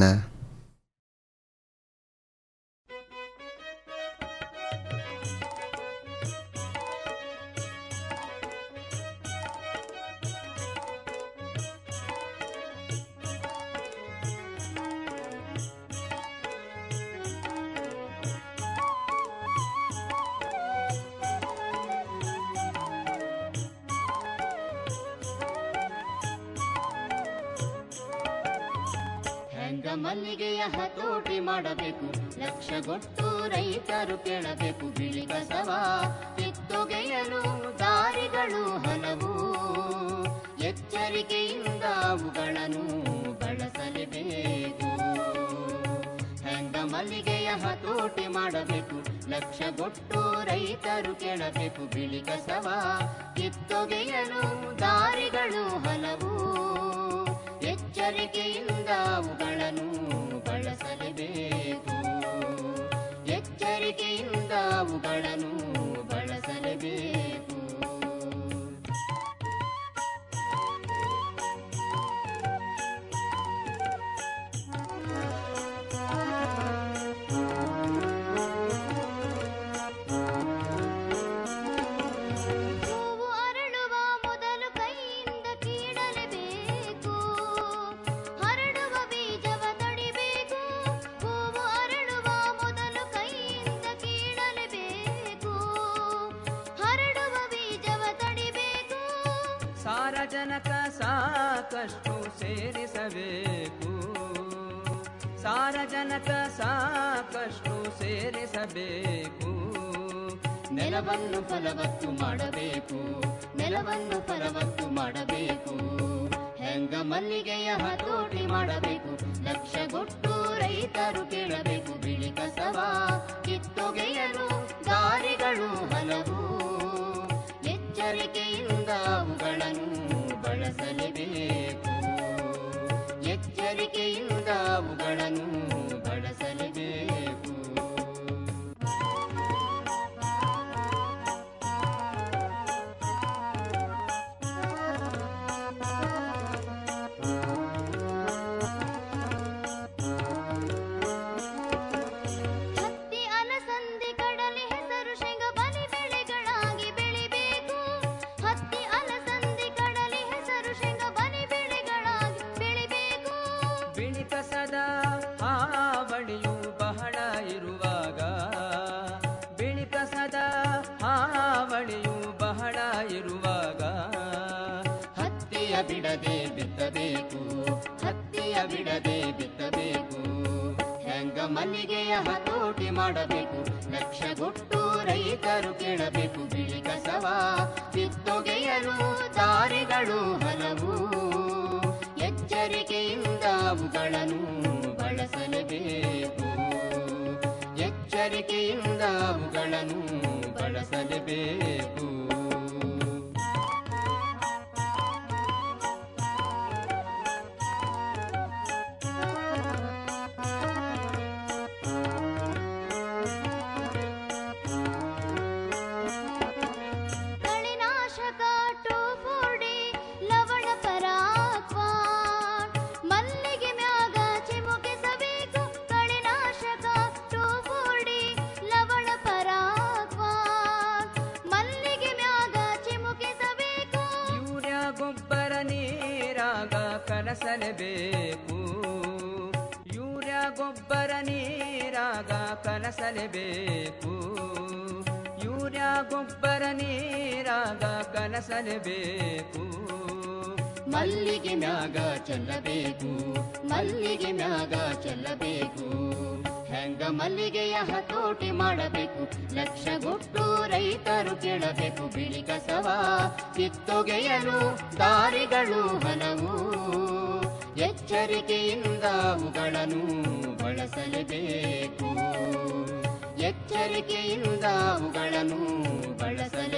ಹೆಂಗ ಮಲ್ಲಿಗೆಯ ಹತೋಟಿ ಮಾಡಬೇಕು ಲಕ್ಷಗೊಟ್ಟು ರೈತರು ಕೇಳಬೇಕು ಬಿಳಿ ಕಸವ ಕಿತ್ತೊಗೆಯಲು ದಾರಿಗಳು ಹಲವು ಎಚ್ಚರಿಕೆಯಿಂದ ಅವುಗಳನ್ನು ಬಳಸಲೇಬೇಕು ಹೆಂಗ ಮಲ್ಲಿಗೆಯ ಹತೋಟಿ ಮಾಡಬೇಕು ಲಕ್ಷಗೊಟ್ಟು ರೈತರು ಕೇಳಬೇಕು ಬಿಳಿ ಕಸವ ಕಿತ್ತೊಗೆಯಲು ದಾರಿಗಳು ಹಲವು ಎಚ್ಚರಿಕೆಯಿಂದ ಅವುಗಳನ್ನು ಬಳಸಲೇಬೇಕು ಎಚ್ಚರಿಕೆಯಿಂದ ಅವುಗಳನ್ನು ಬಳಸಲೇಬೇಕು ಹೂವು ಅರಳುವ ಮೊದಲು ಕೈಯಿಂದ ಕೀಳಲೇಬೇಕು ಹರಡುವ ಬೀಜವ ತಡಿಬೇಕು ಹೂವು ಅರಳುವ ಮೊದಲು ಕೈಯಿಂದ ಕೀಳಲೇಬೇಕು ಹರಡುವ ಬೀಜವ ತಡಿಬೇಕು ಸಾರಜನಕ ಸಾಕಷ್ಟು ಸೇರಿಸಬೇಕು ಸಾರಜನಕ ಸಾಕಷ್ಟು ಸೇರಿಸಬೇಕು ನೆಲವನ್ನು ಫಲವತ್ತು ಮಾಡಬೇಕು ನೆಲವನ್ನು ಫಲವತ್ತು ಮಾಡಬೇಕು ಹೆಂಗ ಮಲ್ಲಿಗೆಯ ಹತೋಟಿ ಮಾಡಬೇಕು ಲಕ್ಷಗೊಟ್ಟು ರೈತರು ಕೇಳಬೇಕು ಬಿಳಿ ಕಸವ ಕಿತ್ತೊಗೆಯಲು ದಾರಿಗಳು ಹಲವು ಎಚ್ಚರಿಕೆಯಿಂದ ಅವುಗಳನ್ನು ಬಳಸಲೇಬೇಕು ಎಚ್ಚರಿಕೆಯಿಂದ ಅವುಗಳನ್ನು ಬಳಸಲೇಬೇಕು ಹತ್ತಿ ಅಲಸಂದಿ ಕಡಲೆ ಹೆಸರು ಶೇಂಗ ಬಲಿ ಬೆಳೆಗಳಾಗಿ ಬೆಳಿಬೇಕು ಹತ್ತಿ ಅಲಸಂದಿ ಕಡಲೆ ಹೆಸರು ಶೇಂಗ ಬಲಿ ಬೆಳೆಗಳಾಗಿ ಬೆಳಿಬೇಕು ಬಿಳಿ ಕಸದ ಹಾವಳಿಯು ಬಹಳ ಇರುವಾಗ ಬಿಳಿ ಕಸದ ಹಾವಳಿಯು ಬಹಳ ಇರುವಾಗ ಹತ್ತಿಯ ಬಿಡದೆ ಬಿತ್ತಬೇಕು ಹತ್ತಿಯ ಬಿಡದೆ ಬಿತ್ತಬೇಕು ಹೆಂಗ ಮಲ್ಲಿಗೆಯ ಹತೋಟಿ ಮಾಡಬೇಕು ಲಕ್ಷಗೊಟ್ಟು ರೈತರು ಕೇಳಬೇಕು ಬಿಳಿ ಕಸವ ಕಿತ್ತೊಗೆಯಲು ದಾರಿಗಳು ಹಲವು ಎಚ್ಚರಿಕೆಯಿಂದ ಅವುಗಳನ್ನು ಬಳಸಲೇಬೇಕು ಎಚ್ಚರಿಕೆಯಿಂದ ಅವುಗಳನ್ನು ಬಳಸಲೇಬೇಕು ಕಳೆನಾಶಕ ಟೋಫೋಡಿ ಲವಣ ಪರಾಕ್ವಾನ್ ಮಲ್ಲಿಗೆ ಮ್ಯಾಗ ಚಿಮುಕಿಸಬೇಕು ಕಳೆನಾಶಕ ಟೋಫೋಡಿ ಲವಣ ಪರಾಕ್ವಾನ್ ಮಲ್ಲಿಗೆ ಮ್ಯಾಗ ಚಿಮುಕಿಸಬೇಕು ಯೂರಿಯಾ ಗೊಬ್ಬರ ನೀರಾಗ ಕಲಸಲೇಬೇಕು ಯೂರಿಯಾ ಗೊಬ್ಬರ ನೀರಾಗ ಕಲಸಲೇಬೇಕು ಯೂರಿಯಾ ಗೊಬ್ಬರ ನೀರಾಗ ಕಲಸಲೇಬೇಕು ಮಲ್ಲಿಗೆ ಮ್ಯಾಗ ಚೆಲ್ಲಬೇಕು ಮಲ್ಲಿಗೆ ಮ್ಯಾಗ ಚೆಲ್ಲಬೇಕು ಹೆಂಗ ಮಲ್ಲಿಗೆಯ ಹತೋಟಿ ಮಾಡಬೇಕು ಲಕ್ಷಗೊಟ್ಟು ರೈತರು ಕೇಳಬೇಕು ಬಿಳಿ ಕಸವ ಕಿತ್ತೊಗೆಯಲು ದಾರಿಗಳು ಹಲವು ಎಚ್ಚರಿಕೆಯಿಂದ ಅವುಗಳನ್ನು ಬಳಸಲೇಬೇಕು ಎಚ್ಚರಿಕೆಯಿಂದ ಅವುಗಳನ್ನು ಬಳಸಲೇ